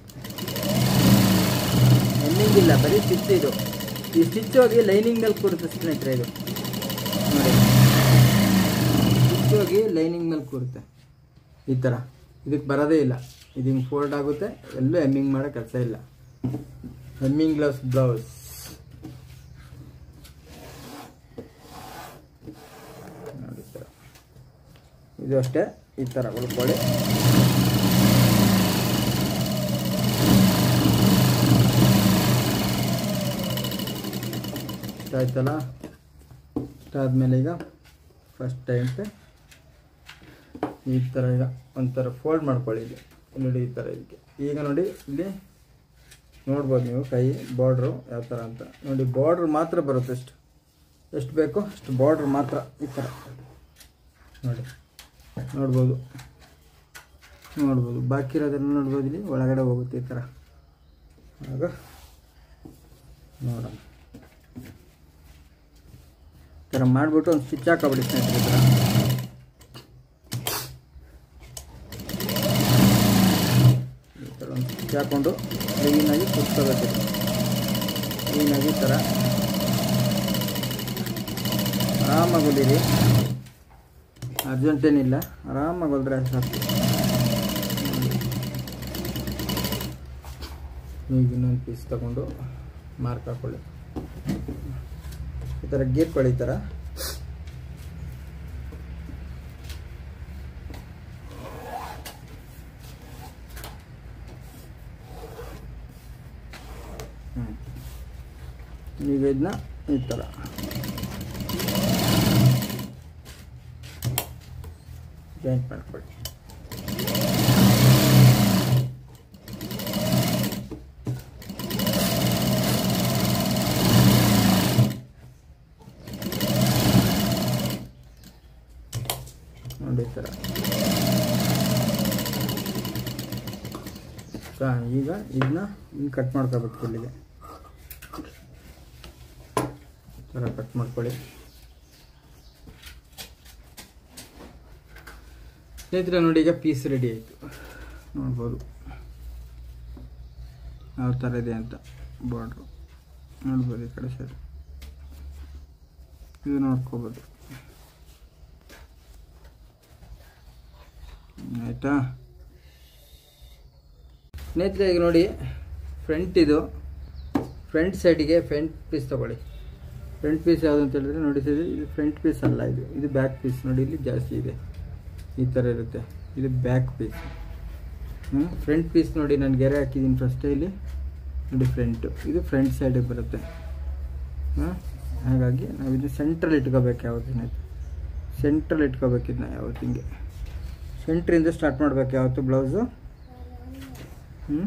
ಹೆಮ್ಮಿಂಗ್ ಇಲ್ಲ ಬರೀ ಸ್ಟಿಚ್ ಇದು ಈ ಸ್ಟಿಚ್ ಹೋಗಿ ಲೈನಿಂಗಲ್ಲಿ ಕೂರುತ್ತೆ ಸ್ನೇಹಿತರೆ ಇದು ನೋಡಿ ಸ್ಟಿಚ್ ಹೋಗಿ ಲೈನಿಂಗ್ ಮೇಲೆ ಕೂರುತ್ತೆ ಈ ಥರ ಇದಕ್ಕೆ ಬರೋದೇ ಇಲ್ಲ ಇದು ಹಿಂಗೆ ಫೋಲ್ಡ್ ಆಗುತ್ತೆ ಎಲ್ಲೂ ಹೆಮ್ಮಿಂಗ್ ಮಾಡೋ ಕೆಲಸ ಇಲ್ಲ ಹೆಮ್ಮಿಂಗ್ ಗ್ಲೌಸ್ ಬ್ಲೌಸ್ ನೋಡಿ ಈ ಥರ ಇದು ಅಷ್ಟೇ ಈ ಥರ ಉಳ್ಕೊಳ್ಳಿ ಇಷ್ಟ ಆಯ್ತಲ್ಲ ಇಷ್ಟ ಆದಮೇಲೆ ಈಗ ಫಸ್ಟ್ ಟೈಮ್ಗೆ ಈ ಥರ ಈಗ ಒಂಥರ ಫೋಲ್ಡ್ ಮಾಡ್ಕೊಳ್ಳಿ ಇಲ್ಲಿ ನೋಡಿ ಈ ಥರ ಇದಕ್ಕೆ ಈಗ ನೋಡಿ ಇಲ್ಲಿ ನೋಡ್ಬೋದು ನೀವು ಕೈ ಬಾರ್ಡ್ರು ಯಾವ ಥರ ಅಂತ ನೋಡಿ ಬಾರ್ಡ್ರ್ ಮಾತ್ರ ಬರುತ್ತೆ ಅಷ್ಟು ಎಷ್ಟು ಬೇಕೋ ಅಷ್ಟು ಬಾರ್ಡ್ರ್ ಮಾತ್ರ ಈ ಥರ ನೋಡಿ ನೋಡ್ಬೋದು ನೋಡ್ಬೋದು ಬಾಕಿ ಇರೋದನ್ನು ನೋಡ್ಬೋದು ಇಲ್ಲಿ ಒಳಗಡೆ ಹೋಗುತ್ತೆ ಈ ಥರ ಆಗ ನೋಡೋಣ ಈ ಥರ ಮಾಡಿಬಿಟ್ಟು ಒಂದು ಸ್ಟಿಚ್ ಹಾಕೋಬಿಡಿ ಸ್ನೇಹಿತರೆ ಈ ಥರ ಈ ಥರ ಒಂದು ಸ್ಟಿಚ್ ಹಾಕ್ಕೊಂಡು ಕ್ಲೀನಾಗಿ ಕುತ್ಕೋಬೇಕು ಕ್ಲೀನಾಗಿ ಈ ಥರ ಆರಾಮಾಗಿ ಹೊಲಿರಿ ಅರ್ಜೆಂಟ್ ಏನಿಲ್ಲ ಆರಾಮಾಗಿ ಹೊಲಿದ್ರೆ ಸಾಕು ಈಗ ಇನ್ನೊಂದು ಪೀಸ್ ತಗೊಂಡು ಮಾರ್ಕ್ ಹಾಕೊಳ್ಳಿ ಈ ಥರ ಗೀರ್ಕೊಳ್ಳಿ ಈ ಥರ ಹ್ಮ್. ಈಗ ಇದನ್ನ ಈ ಥರ ಜಾಯಿಂಟ್ ಮಾಡ್ಕೊಳ್ಳಿ ನೋಡಿ ಈ ಥರ ಸಾ ಈಗ ಇದನ್ನ ಹಿಂಗೆ ಕಟ್ ಮಾಡ್ಕೋಬೇಕು ಇಲ್ಲಿಗೆ ಈ ಥರ ಕಟ್ ಮಾಡ್ಕೊಳ್ಳಿ ಸ್ನೇಹಿತರೆ ನೋಡಿ ಈಗ ಪೀಸ್ ರೆಡಿ ಆಯಿತು ನೋಡ್ಬೋದು ಯಾವ ಥರ ಇದೆ ಅಂತ ಬಾರ್ಡ್ರು ನೋಡ್ಬೋದು ಈ ಕಡೆ ಸೈಡ್ ಇದು ನೋಡ್ಕೋಬೋದು ಆಯಿತಾ ಸ್ನೇಹಿತರೆ ಈಗ ನೋಡಿ ಫ್ರಂಟ್ ಇದು ಫ್ರಂಟ್ ಸೈಡಿಗೆ ಫ್ರಂಟ್ ಪೀಸ್ ತೊಗೊಳ್ಳಿ ಫ್ರಂಟ್ ಪೀಸ್ ಯಾವುದು ಅಂತ ಹೇಳಿದ್ರೆ ನೋಡಿ ಸರಿ ಇದು ಫ್ರಂಟ್ ಪೀಸ್ ಅಲ್ಲ ಇದು ಇದು ಬ್ಯಾಕ್ ಪೀಸ್ ನೋಡಿ ಇಲ್ಲಿ ಜಾಸ್ತಿ ಇದೆ ಈ ಥರ ಇರುತ್ತೆ ಇದು ಬ್ಯಾಕ್ ಪೀಸ್ ಹ್ಞೂ ಫ್ರಂಟ್ ಪೀಸ್ ನೋಡಿ ನಾನು ಗೆರೆ ಹಾಕಿದ್ದೀನಿ ಫಸ್ಟೇ ಇಲ್ಲಿ ನೋಡಿ ಫ್ರಂಟು ಇದು ಫ್ರಂಟ್ ಸೈಡಿಗೆ ಬರುತ್ತೆ ಹಾಂ ಹಾಗಾಗಿ ನಾವು ಇದು ಸೆಂಟ್ರಲ್ಲಿ ಇಟ್ಕೋಬೇಕು ಯಾವತ್ತಿನ ಸೆಂಟ್ರಲ್ಲಿ ಇಟ್ಕೋಬೇಕು ಇದನ್ನ ಯಾವತ್ತು ಹಿಂಗೆ ಸೆಂಟ್ರಿಂದ ಸ್ಟಾರ್ಟ್ ಮಾಡ್ಬೇಕು ಯಾವತ್ತು ಬ್ಲೌಸು ಹ್ಞೂ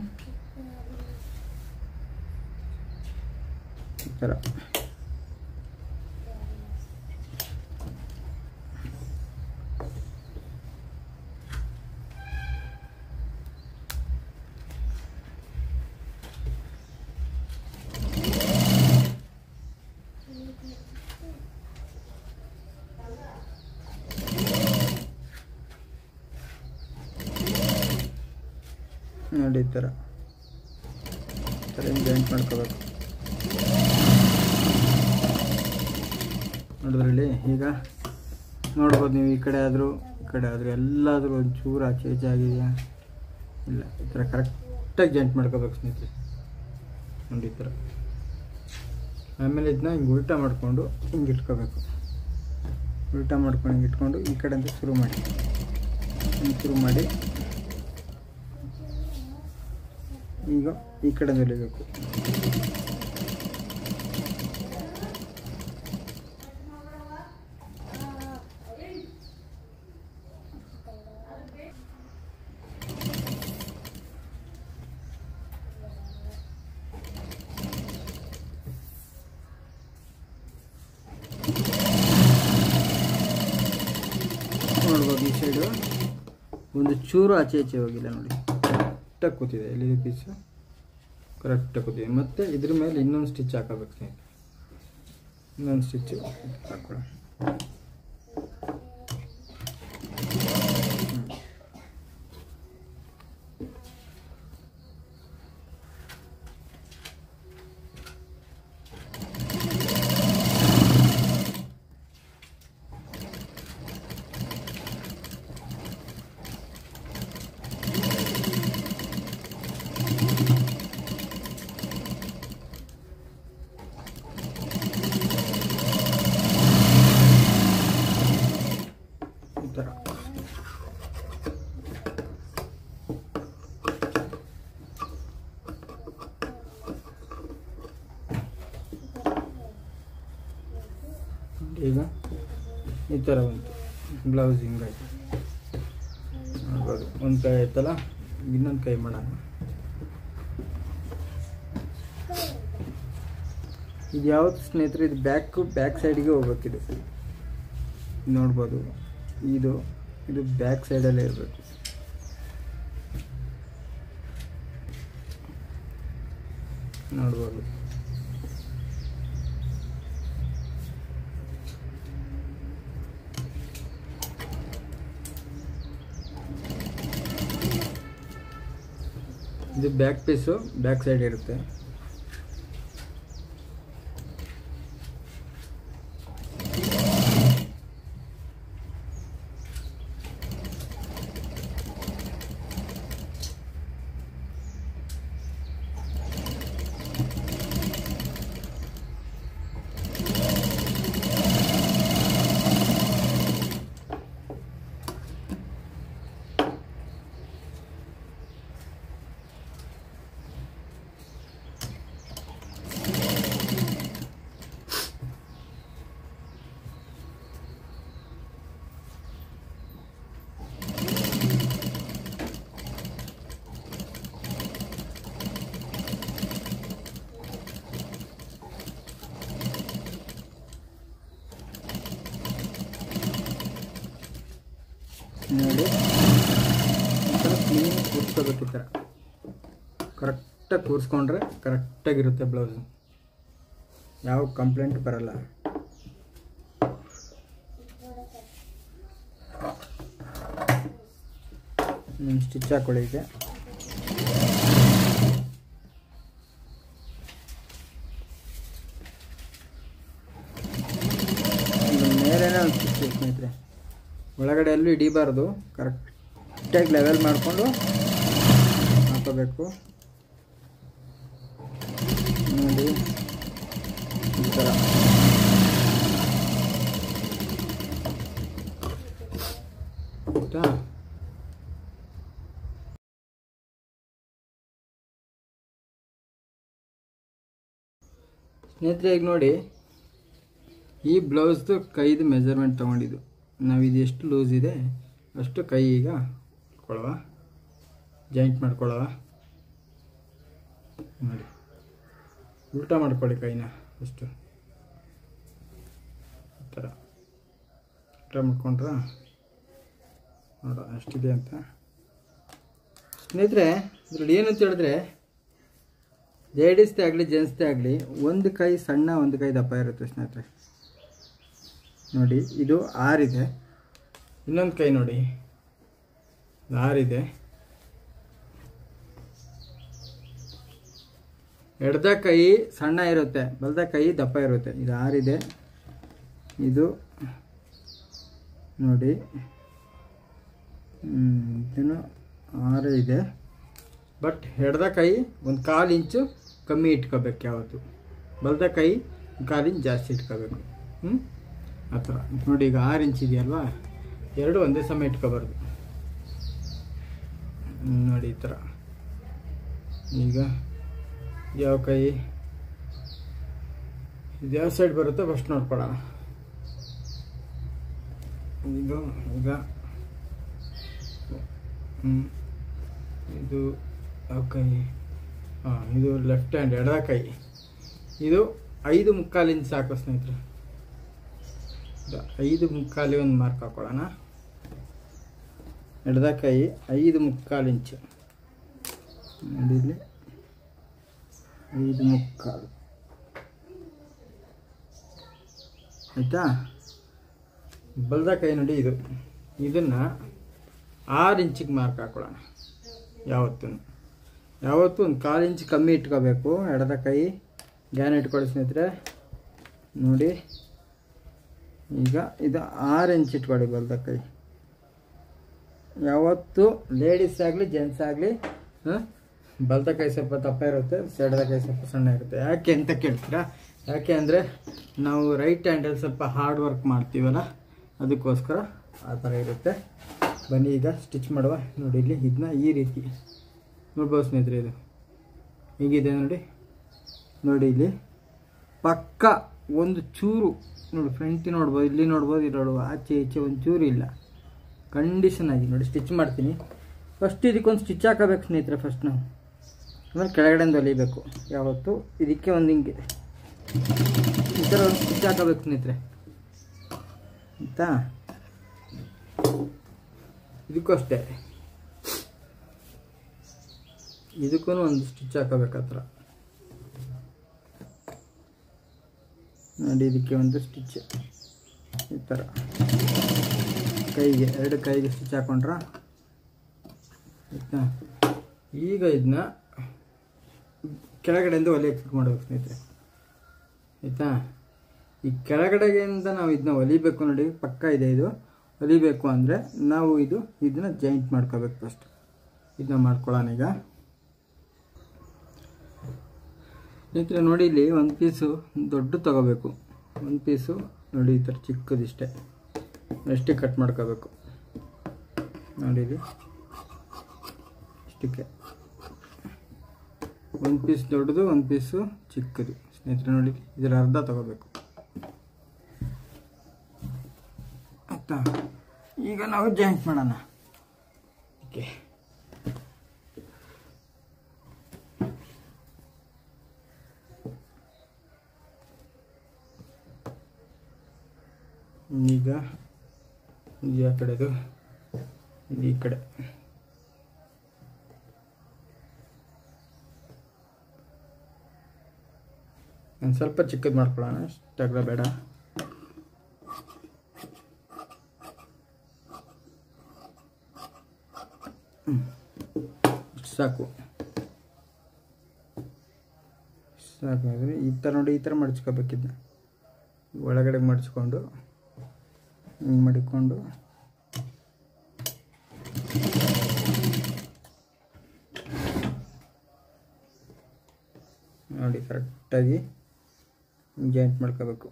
ಈ ಥರ ನೋಡಿ ಈ ಥರ ಈ ಥರ ಹಿಂಗೆ ಜಾಯಿಂಟ್ ಮಾಡ್ಕೋಬೇಕು ನೋಡಿದ್ರಲ್ಲಿ ಈಗ ನೋಡ್ಬೋದು ನೀವು ಈ ಕಡೆ ಆದರೂ ಈ ಕಡೆ ಆದರೂ ಎಲ್ಲಾದರೂ ಒಂಚೂರು ಆಚೆ ಈಚೆ ಆಗಿದೆಯಾ ಇಲ್ಲ ಈ ಥರ ಕರೆಕ್ಟಾಗಿ ಜಾಯಿಂಟ್ ಮಾಡ್ಕೋಬೇಕು ಸ್ನೇಹಿತರೆ ನೋಡಿ ಈ ಥರ ಆಮೇಲೆ ಇದನ್ನ ಹಿಂಗೆ ಉಲ್ಟಾ ಮಾಡಿಕೊಂಡು ಹಿಂಗೆ ಇಟ್ಕೋಬೇಕು ಉಲ್ಟಾ ಮಾಡ್ಕೊಂಡು ಹಿಂಗೆ ಇಟ್ಕೊಂಡು ಈ ಕಡೆಯಿಂದ ಶುರು ಮಾಡಿ ಹಿಂಗೆ ಶುರು ಮಾಡಿ ಈಗ ಈ ಕಡೆ ಹೊಲಿಬೇಕು ನೋಡ್ಬೋದು ಈ ಸೈಡು ಒಂದು ಚೂರು ಆಚೆ ಈಚೆ ಹೋಗಿಲ್ಲ ನೋಡಿ ಕರೆಕ್ಟಾಗಿ ಕೂತಿದೆ ಎಲ್ಲಿದೆ ಪೀಸು ಕರೆಕ್ಟಾಗಿ ಕೂತಿದೆ ಮತ್ತು ಇದ್ರ ಮೇಲೆ ಇನ್ನೊಂದು ಸ್ಟಿಚ್ ಹಾಕೋಬೇಕು ಸ್ನೇಹಿತರೆ ಇನ್ನೊಂದು ಸ್ಟಿಚ್ಚು ಹಾಕೊಳ್ಳೋ ಈ ಥರ ಈಗ ಈ ಥರ ಬಂತು ಬ್ಲೌಸ್ ಹಿಂಗಾಯ್ತು ನೋಡ್ಬೋದು ಒಂದು ಕೈ ಆಯ್ತಲ್ಲ ಇನ್ನೊಂದು ಕೈ ಮಾಡೋಣ ಇದು ಯಾವ್ದು ಸ್ನೇಹಿತರೆ ಇದು ಬ್ಯಾಕ್ ಬ್ಯಾಕ್ ಸೈಡಿಗೆ ಹೋಗ್ಬೇಕಿದು ನೋಡ್ಬೋದು ಇದು ಇದು ಬ್ಯಾಕ್ ಸೈಡಲ್ಲೇ ಇರಬೇಕು ನೋಡ್ಬೋದು ಇದು ಬ್ಯಾಕ್ ಪೀಸು ಬ್ಯಾಕ್ ಸೈಡ್ ಇರುತ್ತೆ ನೋಡಿ ಈ ಥರ ಕ್ಲೀನ್ ಕೂರಿಸ್ಕೋಬೇಕು ಈ ಥರ ಕರೆಕ್ಟಾಗಿ ಕೂರಿಸ್ಕೊಂಡ್ರೆ ಕರೆಕ್ಟಾಗಿರುತ್ತೆ ಬ್ಲೌಸು ಯಾವ ಕಂಪ್ಲೇಂಟ್ ಬರಲ್ಲ ಸ್ಟಿಚ್ ಹಾಕೊಳ್ಳಿ ಈಗ ಮೇಲೇನೆ ಒಂದು ಸ್ಟಿಚ್ ಸ್ನೇಹಿತರೆ ಒಳಗಡೆ ಎಲ್ಲೂ ಹಿಡಿಬಾರ್ದು ಕರೆಕ್ಟಾಗಿ ಲೆವೆಲ್ ಮಾಡಿಕೊಂಡು ಹಾಕೋಬೇಕು ನೋಡಿ ಈ ಥರ ಆಯ್ತಾ ಸ್ನೇಹಿತರೆ ಈಗ ನೋಡಿ ಈ ಬ್ಲೌಸ್ದು ಕೈದು ಮೆಜರ್ಮೆಂಟ್ ತೊಗೊಂಡಿದ್ದು ನಾವು ಇದು ಎಷ್ಟು ಲೂಸ್ ಇದೆ ಅಷ್ಟು ಕೈ ಈಗ ಕೊಳವ ಜಾಯಿಂಟ್ ಮಾಡ್ಕೊಳ್ಳವ ನೋಡಿ ಉಲ್ಟಾ ಮಾಡ್ಕೊಳ್ಳಿ ಕೈನ ಅಷ್ಟು ಈ ಥರ ಉಲ್ಟಾ ಮಾಡ್ಕೊಂಡ್ರ ನೋಡ ಅಷ್ಟಿದೆ ಅಂತ ಸ್ನೇಹಿತರೆ ಇದ್ರಲ್ಲಿ ಏನು ಅಂತ ಹೇಳಿದ್ರೆ ಲೇಡೀಸ್ದೇ ಆಗಲಿ ಜೆಂಟ್ಸ್ದೇ ಆಗಲಿ ಒಂದು ಕೈ ಸಣ್ಣ ಒಂದು ಕೈ ದಪ್ಪ ಇರುತ್ತೆ ಸ್ನೇಹಿತರೆ ನೋಡಿ ಇದು ಆರಿದೆ ಇನ್ನೊಂದು ಕೈ ನೋಡಿ ಇದು ಆರಿದೆ ಎಡ್ದ ಕೈ ಸಣ್ಣ ಇರುತ್ತೆ ಬಲ್ದ ಕೈ ದಪ್ಪ ಇರುತ್ತೆ ಇದು ಆರಿದೆ ಇದು ನೋಡಿ ಹ್ಮ್, ಇದೇನು ಆರು ಇದೆ ಬಟ್ ಎಡ್ದ ಕೈ ಒಂದು ಕಾಲು ಇಂಚು ಕಮ್ಮಿ ಇಟ್ಕೋಬೇಕು ಯಾವತ್ತು ಬಲ್ದ ಕೈ ಒಂದು ಕಾಲು ಇಂಚ್ ಜಾಸ್ತಿ ಇಟ್ಕೋಬೇಕು ಹ್ಞೂ ಆ ಥರ ನೋಡಿ ಈಗ ಆರು ಇಂಚ್ ಇದೆಯಲ್ವಾ ಎರಡು ಒಂದೇ ಸಮ ಇಟ್ಕೋಬಾರ್ದು ಹ್ಮ್, ನೋಡಿ ಈ ಥರ ಈಗ ಯಾವ ಕೈ ಇದು ಯಾವ ಸೈಡ್ ಬರುತ್ತೋ ಫಸ್ಟ್ ನೋಡ್ಕೊಳ್ಳೋಣ ಇದು ಈಗ ಹ್ಞೂ ಇದು ಯಾವ ಕೈ ಹಾಂ ಇದು ಲೆಫ್ಟ್ ಹ್ಯಾಂಡ್ ಎಡದ ಕೈ ಇದು ಐದು ಮುಕ್ಕಾಲು ಇಂಚ್ ಸಾಕು ಸ್ನೇಹಿತರೆ ಇದು ಐದು ಮುಕ್ಕಾಲಿ ಒಂದು ಮಾರ್ಕ್ ಹಾಕೊಳ್ಳೋಣ ಎಡದ ಕೈ ಐದು ಮುಕ್ಕಾಲು ಇಂಚು ನೋಡಿ ಇಲ್ಲಿ ಐದು ಮುಕ್ಕಾಲು ಆಯಿತಾ ಬಲ್ದ ಕೈ ನೋಡಿ ಇದು ಇದನ್ನು ಆರು ಇಂಚಿಗೆ ಮಾರ್ಕ್ ಹಾಕೊಳ್ಳೋಣ ಯಾವತ್ತೂ ಯಾವತ್ತೂ ಒಂದು ಕಾಲು ಇಂಚ್ ಕಮ್ಮಿ ಇಟ್ಕೋಬೇಕು ಎಡದ ಕೈ ಗ್ಯಾನ್ ಇಟ್ಕೊಳ್ಳಿ ಸ್ನೇಹಿತರೆ ನೋಡಿ ಈಗ ಇದು ಆರು ಇಂಚ್ ಇಟ್ಕೊಳ್ಳಿ ಬಲ್ದ ಕೈ ಯಾವತ್ತು ಲೇಡೀಸ್ ಆಗಲಿ ಜೆಂಟ್ಸ್ ಆಗಲಿ ಬಲ್ದ ಕೈ ಸ್ವಲ್ಪ ದಪ್ಪ ಇರುತ್ತೆ ಎಡದ ಕೈ ಸ್ವಲ್ಪ ಸಣ್ಣ ಇರುತ್ತೆ ಯಾಕೆ ಅಂತ ಕೇಳ್ತೀರಾ ಯಾಕೆ ಅಂದರೆ ನಾವು ರೈಟ್ ಹ್ಯಾಂಡಲ್ಲಿ ಸ್ವಲ್ಪ ಹಾರ್ಡ್ ವರ್ಕ್ ಮಾಡ್ತೀವಲ್ಲ ಅದಕ್ಕೋಸ್ಕರ ಆ ಥರ ಇರುತ್ತೆ ಬನ್ನಿ ಈಗ ಸ್ಟಿಚ್ ಮಾಡುವ ನೋಡಿ ಇಲ್ಲಿ ಇದನ್ನ ಈ ರೀತಿ ನೋಡ್ಬೋದು ಸ್ನೇಹಿತರೆ ಇದು ಹೀಗಿದೆ ನೋಡಿ ನೋಡಿ ಇಲ್ಲಿ ಪಕ್ಕ ಒಂದು ಚೂರು ನೋಡಿ ಫ್ರಂಟ್ ನೋಡ್ಬೋದು ಇಲ್ಲಿ ನೋಡ್ಬೋದು ಇಲ್ಲಿ ನೋಡ್ಬೋದು ಆಚೆ ಈಚೆ ಒಂದು ಚೂರು ಇಲ್ಲ ಕಂಡೀಷನ್ ಆಗಿ ನೋಡಿ ಸ್ಟಿಚ್ ಮಾಡ್ತೀನಿ ಫಸ್ಟ್ ಇದಕ್ಕೊಂದು ಸ್ಟಿಚ್ ಹಾಕಬೇಕು ಸ್ನೇಹಿತರೆ ಫಸ್ಟ್ ನಾವು ಆಮೇಲೆ ಕೆಳಗಡೆಯಿಂದ ಹೊಲಿಬೇಕು ಯಾವತ್ತು ಇದಕ್ಕೆ ಒಂದು ಹಿಂಗೆ ಈ ಥರ ಒಂದು ಸ್ಟಿಚ್ ಹಾಕಬೇಕು ಸ್ನೇಹಿತರೆ ಆಯಿತಾ ಇದಕ್ಕೂ ಅಷ್ಟೇ ಇದಕ್ಕೂ ಒಂದು ಸ್ಟಿಚ್ ಹಾಕಬೇಕು ಆ ಥರ ನೋಡಿ ಇದಕ್ಕೆ ಒಂದು ಸ್ಟಿಚ್ ಈ ಥರ ಕೈಗೆ ಎರಡು ಕೈಗೆ ಸ್ಟಿಚ್ ಹಾಕೊಂಡ್ರ ಆಯ್ತಾ ಈಗ ಇದನ್ನ ಕೆಳಗಡೆಯಿಂದ ಒಲೆ ಫಿಟ್ ಮಾಡಬೇಕು ಸ್ನೇಹಿತರೆ ಆಯಿತಾ ಈ ಕೆಳಗಡೆಯಿಂದ ನಾವು ಇದನ್ನ ಹೊಲಿಬೇಕು ನೋಡಿ ಪಕ್ಕ ಇದೆ ಇದು ಹೊಲಿಬೇಕು ಅಂದರೆ ನಾವು ಇದು ಇದನ್ನ ಜಾಯಿಂಟ್ ಮಾಡ್ಕೋಬೇಕು ಫಸ್ಟ್ ಇದನ್ನ ಮಾಡ್ಕೊಳ್ಳೋಣ ಈಗ ಸ್ನೇಹಿತರೆ ನೋಡಿ ಇಲ್ಲಿ ಒಂದು ಪೀಸು ದೊಡ್ಡ ತಗೋಬೇಕು ಒಂದು ಪೀಸು ನೋಡಿ ಈ ಥರ ಚಿಕ್ಕದಿಷ್ಟೇ ಅಷ್ಟೇ ಕಟ್ ಮಾಡ್ಕೋಬೇಕು ನೋಡಿ ಇಲ್ಲಿ ಇಷ್ಟಕ್ಕೆ ಒಂದು ಪೀಸ್ ದೊಡ್ಡದು ಒಂದು ಪೀಸು ಚಿಕ್ಕದು ಸ್ನೇಹಿತರೆ ನೋಡಿ ಇದರ ಅರ್ಧ ತಗೋಬೇಕು ಆಯ್ತಾ ಈಗ ನಾವು ಜಾಯಿಂಟ್ ಮಾಡೋಣ ಓಕೆ ಈಗ ಇದು ಆ ಕಡೆದು ಇದು ಈ ಕಡೆ ಒಂದು ಸ್ವಲ್ಪ ಚಿಕ್ಕದು ಮಾಡ್ಕೊಳ್ಳೋಣ ಅಷ್ಟಾಗ್ಲ ಬೇಡ ಹ್ಮ್. ಇಷ್ಟ್ ಸಾಕು ಇಷ್ಟ್ ಸಾಕು ಅಂದರೆ ಈ ಥರ ನೋಡಿ ಈ ಥರ ಮಡ್ಚ್ಕೋಬೇಕಿದ್ನ ಒಳಗಡೆ ಮಡ್ಚ್ಕೊಂಡು ಹಿಂಗೆ ಮಡಿಕೊಂಡು ನೋಡಿ ಕರೆಕ್ಟಾಗಿ ಜಾಯಿಂಟ್ ಮಾಡ್ಕೋಬೇಕು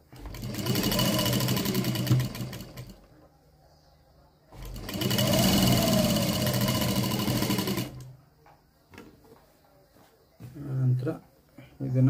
ನಂತರ ಇದನ್ನು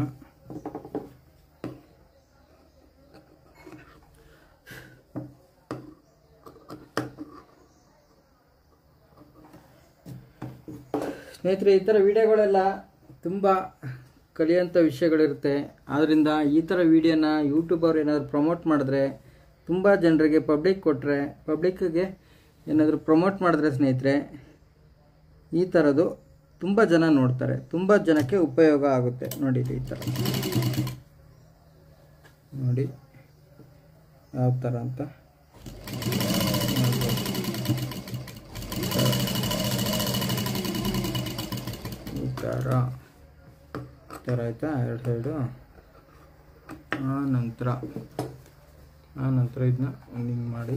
ಸ್ನೇಹಿತರೆ ಈ ಥರ ವಿಡಿಯೋಗಳೆಲ್ಲ ತುಂಬ ಕಲಿಯೋಂಥ ವಿಷಯಗಳಿರುತ್ತೆ ಆದ್ದರಿಂದ ಈ ಥರ ವಿಡಿಯೋನ ಯೂಟ್ಯೂಬ್ ಅವ್ರು ಏನಾದರೂ ಪ್ರಮೋಟ್ ಮಾಡಿದ್ರೆ ತುಂಬ ಜನರಿಗೆ ಪಬ್ಲಿಕ್ ಕೊಟ್ಟರೆ ಪಬ್ಲಿಕ್ಕಿಗೆ ಏನಾದರೂ ಪ್ರಮೋಟ್ ಮಾಡಿದ್ರೆ ಸ್ನೇಹಿತರೆ ಈ ಥರದ್ದು ತುಂಬ ಜನ ನೋಡ್ತಾರೆ ತುಂಬ ಜನಕ್ಕೆ ಉಪಯೋಗ ಆಗುತ್ತೆ ನೋಡಿ ಈ ಥರ ನೋಡಿ ಯಾವ ಥರ ಅಂತ ನೋಡ್ಬೋದು. ಈ ಥರ ಈ ಥರ ಆಯಿತಾ ಎರಡು ಸೈಡು ಆ ನಂತರ ಆ ನಂತರ ಇದನ್ನ ಒಂದು ಹಿಂಗೆ ಮಾಡಿ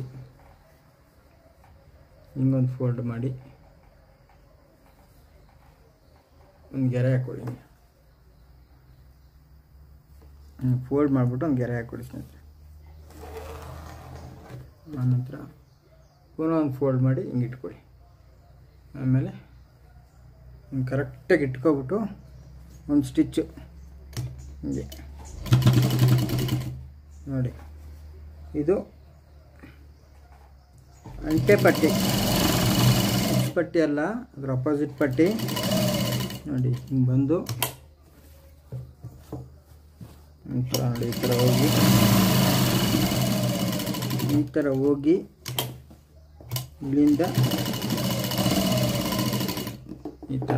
ಹಿಂಗೊಂದು ಫೋಲ್ಡ್ ಮಾಡಿ ಒಂದು ಗೆರೆ ಹಾಕ್ಕೊಡಿ ಫೋಲ್ಡ್ ಮಾಡಿಬಿಟ್ಟು ಒಂದು ಗೆರೆ ಹಾಕ್ಕೊಡಿ ಸ್ನೇಹಿತರೆ ಆನಂತರ ಪುನಃ ಒಂದು ಫೋಲ್ಡ್ ಮಾಡಿ ಹಿಂಗೆ ಇಟ್ಕೊಡಿ ಆಮೇಲೆ ಹಿಂಗೆ ಕರೆಕ್ಟಾಗಿ ಇಟ್ಕೊಬಿಟ್ಟು ಒಂದು ಸ್ಟಿಚ್ಚು ಹಿಂಗೆ ನೋಡಿ ಇದು ಅಂಟೆ ಪಟ್ಟಿ X ಪಟ್ಟಿ ಅಲ್ಲ ಅದ್ರ ಅಪೋಸಿಟ್ ಪಟ್ಟಿ ನೋಡಿ ಹಿಂಗೆ ಬಂದು ಈ ಥರ ನೋಡಿ ಈ ಥರ ಹೋಗಿ ಈ ಥರ ಹೋಗಿ ಇಲ್ಲಿಂದ ಈ ಥರ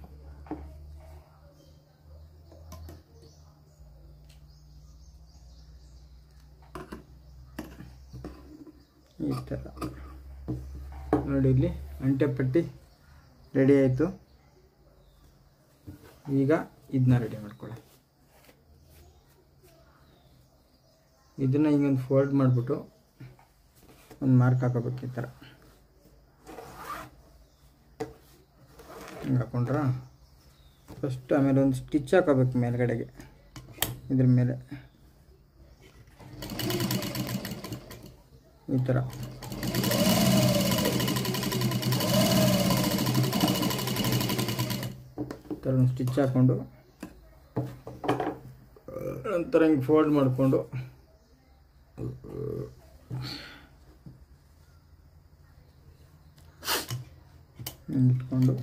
ಈ ಥರ ನೋಡಿ ಇಲ್ಲಿ ಅಂಟೆ ಪಟ್ಟಿ ರೆಡಿ ಆಯಿತು ಈಗ ಇದನ್ನ ರೆಡಿ ಮಾಡ್ಕೊಳ್ಳಿ ಇದನ್ನು ಹಿಂಗೊಂದು ಫೋಲ್ಡ್ ಮಾಡಿಬಿಟ್ಟು ಒಂದು ಮಾರ್ಕ್ ಹಾಕೋಬೇಕು ಈ ಥರ ಹಿಂಗೆ ಹಾಕೊಂಡ್ರ ಫಸ್ಟ್ ಆಮೇಲೆ ಒಂದು ಸ್ಟಿಚ್ ಹಾಕೋಬೇಕು ಮೇಲ್ಗಡೆಗೆ ಇದ್ರ ಮೇಲೆ ಈ ಥರ ಈ ಥರ ಒಂದು ಸ್ಟಿಚ್ ಹಾಕ್ಕೊಂಡು ನಂತರ ಹಿಂಗೆ ಫೋಲ್ಡ್ ಮಾಡಿಕೊಂಡು ಹಿಂಗೆ ಇಟ್ಕೊಂಡು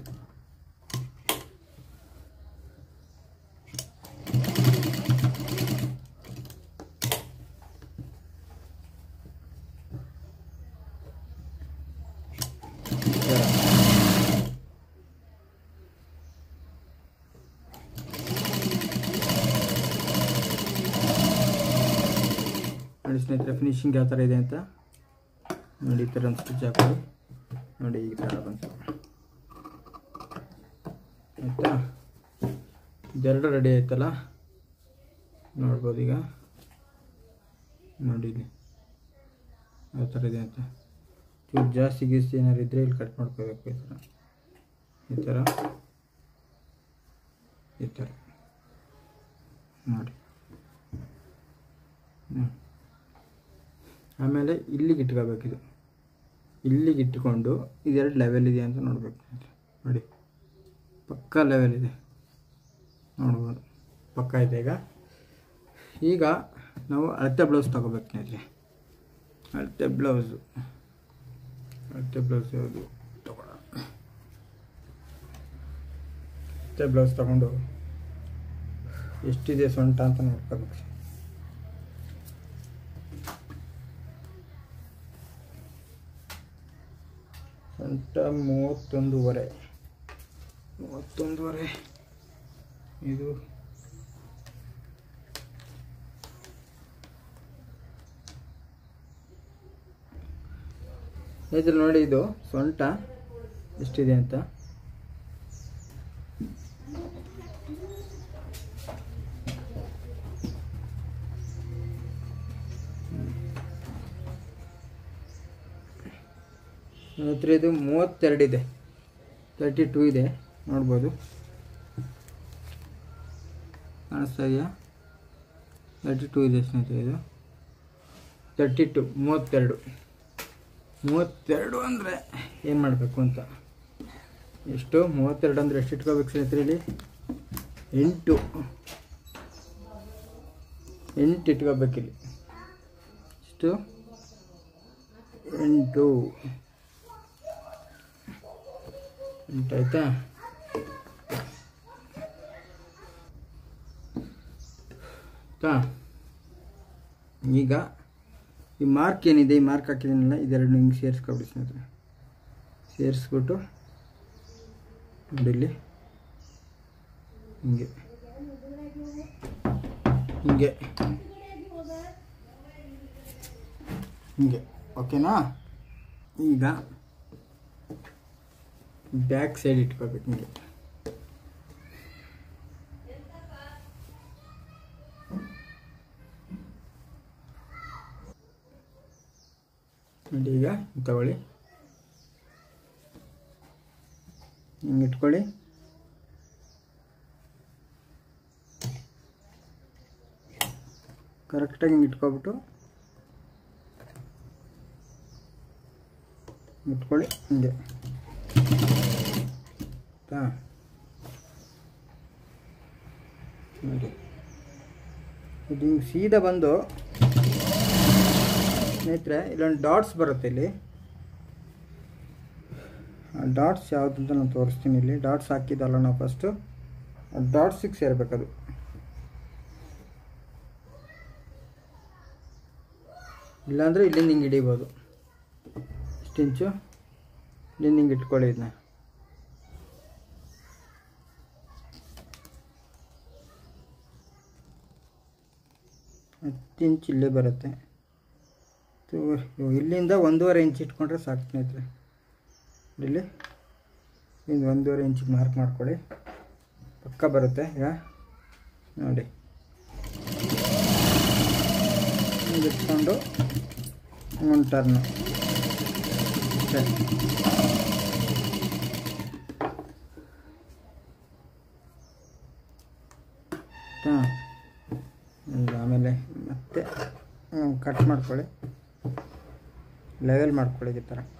ಸ್ನೇಹಿತರೆ ಫಿನಿಶಿಂಗ್ ಯಾವ ಥರ ಇದೆ ಅಂತ ನೋಡಿ ಈ ಥರ ಒಂದು ಸ್ಟಿಚ್ ಹಾಕೊಳ್ಳಿ ನೋಡಿ ಈ ಥರ ಬಂತು ಆಯಿತಾ ಇದೆರಡು ರೆಡಿ ಆಯ್ತಲ್ಲ ನೋಡ್ಬೋದು ಈಗ ನೋಡಿ ಇಲ್ಲಿ ಯಾವ ಥರ ಇದೆ ಅಂತ ಚೂರು ಜಾಸ್ತಿ ಗೀಸ್ತಿ ಏನಾರು ಇದ್ದರೆ ಇಲ್ಲಿ ಕಟ್ ಮಾಡ್ಕೋಬೇಕು ಈ ಥರ ಈ ಥರ ಈ ಥರ ನೋಡಿ ಹ್ಮ್. ಆಮೇಲೆ ಇಲ್ಲಿಗೆ ಇಟ್ಕೋಬೇಕಿದು ಇಲ್ಲಿಗೆ ಇಟ್ಕೊಂಡು ಇದೆರಡು ಲೆವೆಲ್ ಇದೆ ಅಂತ ನೋಡಬೇಕು ನೋಡಿ ಪಕ್ಕ ಲೆವೆಲ್ ಇದೆ ನೋಡ್ಬೋದು ಪಕ್ಕ ಇದೆ ಈಗ ಈಗ ನಾವು ಅಳತೆ ಬ್ಲೌಸ್ ತಗೋಬೇಕು ಸ್ನೇಹಿತರೆ ಅಳತೆ ಬ್ಲೌಸು ಅಳತೆ ಬ್ಲೌಸ್ ಯಾವುದು ತಗೊಳ ಅಳತೆ ಬ್ಲೌಸ್ ತಗೊಂಡು ಎಷ್ಟಿದೆ ಸೊಂಟ ಅಂತ ನೋಡ್ಕೋಬೇಕು ಸೊಂಟ ಮೂವತ್ತೊಂದೂವರೆ ಮೂವತ್ತೊಂದೂವರೆ ಇದು ಇದ್ರಲ್ಲಿ ನೋಡಿ ಇದು ಸೊಂಟ ಎಷ್ಟಿದೆ ಅಂತ ನನ್ನ ಹತ್ರ ಇದು ಮೂವತ್ತೆರಡಿದೆ ತರ್ಟಿ ಟೂ ಇದೆ ನೋಡ್ಬೋದು ಕಾಣಿಸ್ತಾ ಇದೆಯಾ ತರ್ಟಿ ಟೂ ಇದೆ ಸ್ನೇಹಿತರೆ ಇದು ತರ್ಟಿ ಟು ಮೂವತ್ತೆರಡು ಮೂವತ್ತೆರಡು ಅಂದರೆ ಏನು ಮಾಡಬೇಕು ಅಂತ ಎಷ್ಟು ಮೂವತ್ತೆರಡು ಅಂದರೆ ಎಷ್ಟು ಇಟ್ಕೋಬೇಕು ಸ್ನೇಹಿತರೆ ಇಲ್ಲಿ ಎಂಟು ಎಂಟು ಇಟ್ಕೋಬೇಕಿಲ್ಲಿ ಎಷ್ಟು ಎಂಟು ಎಂಟು ಆಯ್ತಾ ಆಯ್ತಾ ಈಗ ಈ ಮಾರ್ಕ್ ಏನಿದೆ ಈ ಮಾರ್ಕ್ ಹಾಕಿದ್ದೀನಲ್ಲ ಇದೆರಡು ಹಿಂಗೆ ಸೇರಿಸ್ಕೊಬಿಡಿ ಸ್ನೇಹಿತರೆ ಸೇರಿಸ್ಬಿಟ್ಟು ನೋಡಿ ಇಲ್ಲಿ ಹಿಂಗೆ ಹಿಂಗೆ ಹಿಂಗೆ ಓಕೆನಾ ಈಗ ಬ್ಯಾಕ್ ಸೈಡ್ ಇಟ್ಕೋಬೇಕು ಹಿಂಗೆ ನೋಡಿ ಈಗ ಇದ್ ತಗೊಳ್ಳಿ ಹಿಂಗೆ ಇಟ್ಕೊಳ್ಳಿ ಕರೆಕ್ಟಾಗಿ ಹಿಂಗೆ ಇಟ್ಕೊಬಿಟ್ಟು ಇಟ್ಕೊಳ್ಳಿ ಹಿಂಗೆ ಆಯ್ತಾ ನೋಡಿ ಇದು ಹಿಂಗೆ ಸೀದಾ ಬಂದು ಸ್ನೇಹಿತರೆ ಇಲ್ಲೊಂದು ಡಾಟ್ಸ್ ಬರುತ್ತೆ ಇಲ್ಲಿ ಆ ಡಾಟ್ಸ್ ಯಾವುದು ಅಂತ ನಾನು ತೋರಿಸ್ತೀನಿ ಇಲ್ಲಿ ಡಾಟ್ಸ್ ಹಾಕಿದ್ದಲ್ಲ ನಾವು ಫಸ್ಟು ಆ ಡಾಟ್ಸಿಗೆ ಸೇರಬೇಕದು ಇಲ್ಲಾಂದರೆ ಇಲ್ಲಿಂದ ಹಿಂಗೆ ಹಿಡಿಬೋದು ಎಷ್ಟು ಇಂಚು ಇಲ್ಲಿಂದ ಹಿಂಗೆ ಇಟ್ಕೊಳ್ಳಿ ಇದನ್ನ ಹತ್ತು ಇಂಚ್ ಇಲ್ಲೇ ಬರುತ್ತೆ ತೋ- ಇಲ್ಲಿಂದ ಒಂದೂವರೆ ಇಂಚ್ ಇಟ್ಕೊಂಡ್ರೆ ಸಾಕು ಸ್ನೇಹಿತರೆ ಇಲ್ಲಿ ಇನ್ನು ಒಂದೂವರೆ ಇಂಚಿಗೆ ಮಾರ್ಕ್ ಮಾಡ್ಕೊಳ್ಳಿ ಪಕ್ಕ ಬರುತ್ತೆ ಈಗ ನೋಡಿ ಹಿಂಗೆ ಇಟ್ಕೊಂಡು ಒಂದು ಟರ್ನು ಸರಿ ಆಯ್ತಾ? ಈಗ ಆಮೇಲೆ ಮತ್ತೆ ಕಟ್ ಮಾಡ್ಕೊಳ್ಳಿ ಲೆವೆಲ್ ಮಾಡ್ಕೊಳ್ಳಿ ಈ ಥರ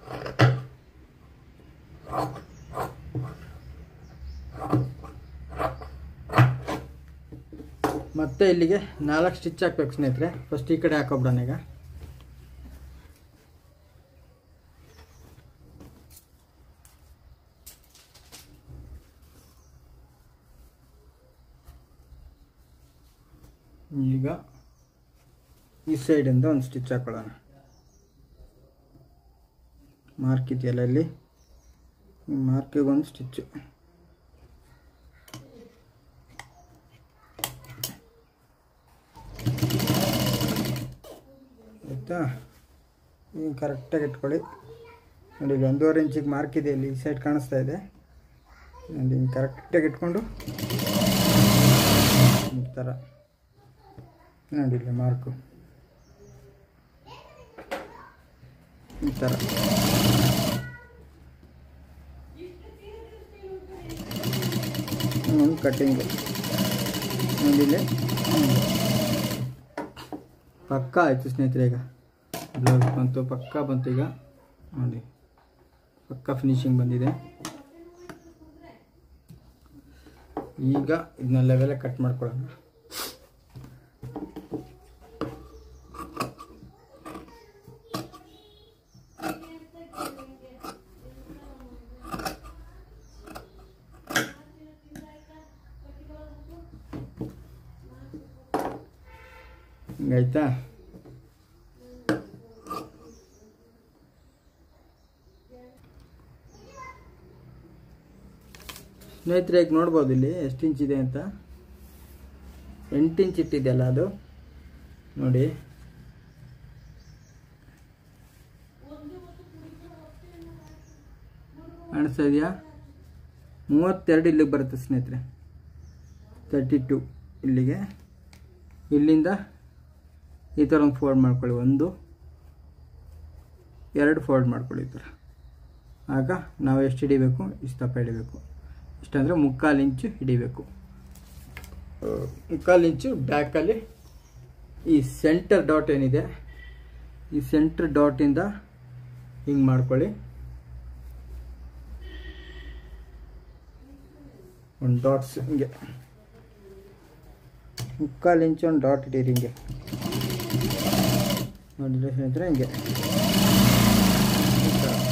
ಮತ್ತೆ ಇಲ್ಲಿಗೆ ನಾಲ್ಕು ಸ್ಟಿಚ್ ಹಾಕ್ಬೇಕು ಸ್ನೇಹಿತರೆ ಫಸ್ಟ್ ಈ ಕಡೆ ಹಾಕೊಬಿಡೋಣ ಈಗ ಈಗ ಈ ಸೈಡಿಂದ ಒಂದು ಸ್ಟಿಚ್ ಹಾಕೊಳ್ಳೋಣ ಮಾರ್ಕ್ ಇದೆಯಲ್ಲ ಇಲ್ಲಿ ಈ ಮಾರ್ಕಿಗೆ ಒಂದು ಸ್ಟಿಚ್ಚು ಆಯಿತಾ ಈಗ ಕರೆಕ್ಟಾಗಿ ಇಟ್ಕೊಳ್ಳಿ ನೋಡಿ ಇಲ್ಲಿ ಒಂದೂವರೆ ಇಂಚಿಗೆ ಮಾರ್ಕ್ ಇದೆ ಇಲ್ಲಿ ಈ ಸೈಡ್ ಕಾಣಿಸ್ತಾ ಇದೆ ನೋಡಿ ಹಿಂಗೆ ಕರೆಕ್ಟಾಗಿ ಇಟ್ಕೊಂಡು ಈ ಥರ ನೋಡಿ ಇಲ್ಲಿ ಮಾರ್ಕು ಈ ಥರ ಒಂದು ಕಟ್ಟಿಂಗು ನೋಡಿಲ್ಲಿ ಪಕ್ಕ ಆಯಿತು ಸ್ನೇಹಿತರೆ ಈಗ ಬ್ಲೌಸ್ ಬಂತು ಪಕ್ಕ ಬಂತು ಈಗ ನೋಡಿ ಪಕ್ಕ ಫಿನಿಶಿಂಗ್ ಬಂದಿದೆ ಈಗ ಇದನ್ನ ಲೆವೆಲ್ಲ ಕಟ್ ಮಾಡ್ಕೊಳ್ಳೋಣ ಹಿಂಗಾಯ್ತಾ ಸ್ನೇಹಿತರೆ ಈಗ ನೋಡ್ಬೋದು ಇಲ್ಲಿ ಎಷ್ಟು ಇಂಚ್ ಇದೆ ಅಂತ ಎಂಟು ಇಂಚ್ ಇಟ್ಟಿದೆಯಲ್ಲ ಅದು ನೋಡಿ ಕಾಣಿಸ್ತಾ ಇದೆಯಾ ಮೂವತ್ತೆರಡು ಇಲ್ಲಿಗೆ ಬರುತ್ತೆ ಸ್ನೇಹಿತರೆ ತರ್ಟಿ ಟು ಇಲ್ಲಿಗೆ ಇಲ್ಲಿಂದ ಈ ಥರ ಒಂದು ಫೋಲ್ಡ್ ಮಾಡ್ಕೊಳ್ಳಿ ಒಂದು ಎರಡು ಫೋಲ್ಡ್ ಮಾಡ್ಕೊಳ್ಳಿ ಈ ಥರ ಆಗ ನಾವು ಎಷ್ಟು ಹಿಡಿಬೇಕು ಇಷ್ಟು ದಪ್ಪ ಹಿಡಿಬೇಕು ಇಷ್ಟಂದರೆ ಮುಕ್ಕಾಲು ಇಂಚು ಹಿಡಿಬೇಕು ಆ, ಮುಕ್ಕಾಲು ಇಂಚು ಬ್ಯಾಕಲ್ಲಿ ಈ ಸೆಂಟರ್ ಡಾಟ್ ಏನಿದೆ ಈ ಸೆಂಟರ್ ಡಾಟಿಂದ ಹಿಂಗೆ ಮಾಡ್ಕೊಳ್ಳಿ ಒಂದು ಡಾಟ್ಸ್ ಹಿಂಗೆ ಮುಕ್ಕಾಲು ಇಂಚು ಒಂದು ಡಾಟ್ ಇಡೀರಿ ಹಿಂಗೆ ನೋಡಿದ್ರೆ ಸ್ನೇಹಿತರೆ ಹಿಂಗೆ ಈ ಥರ.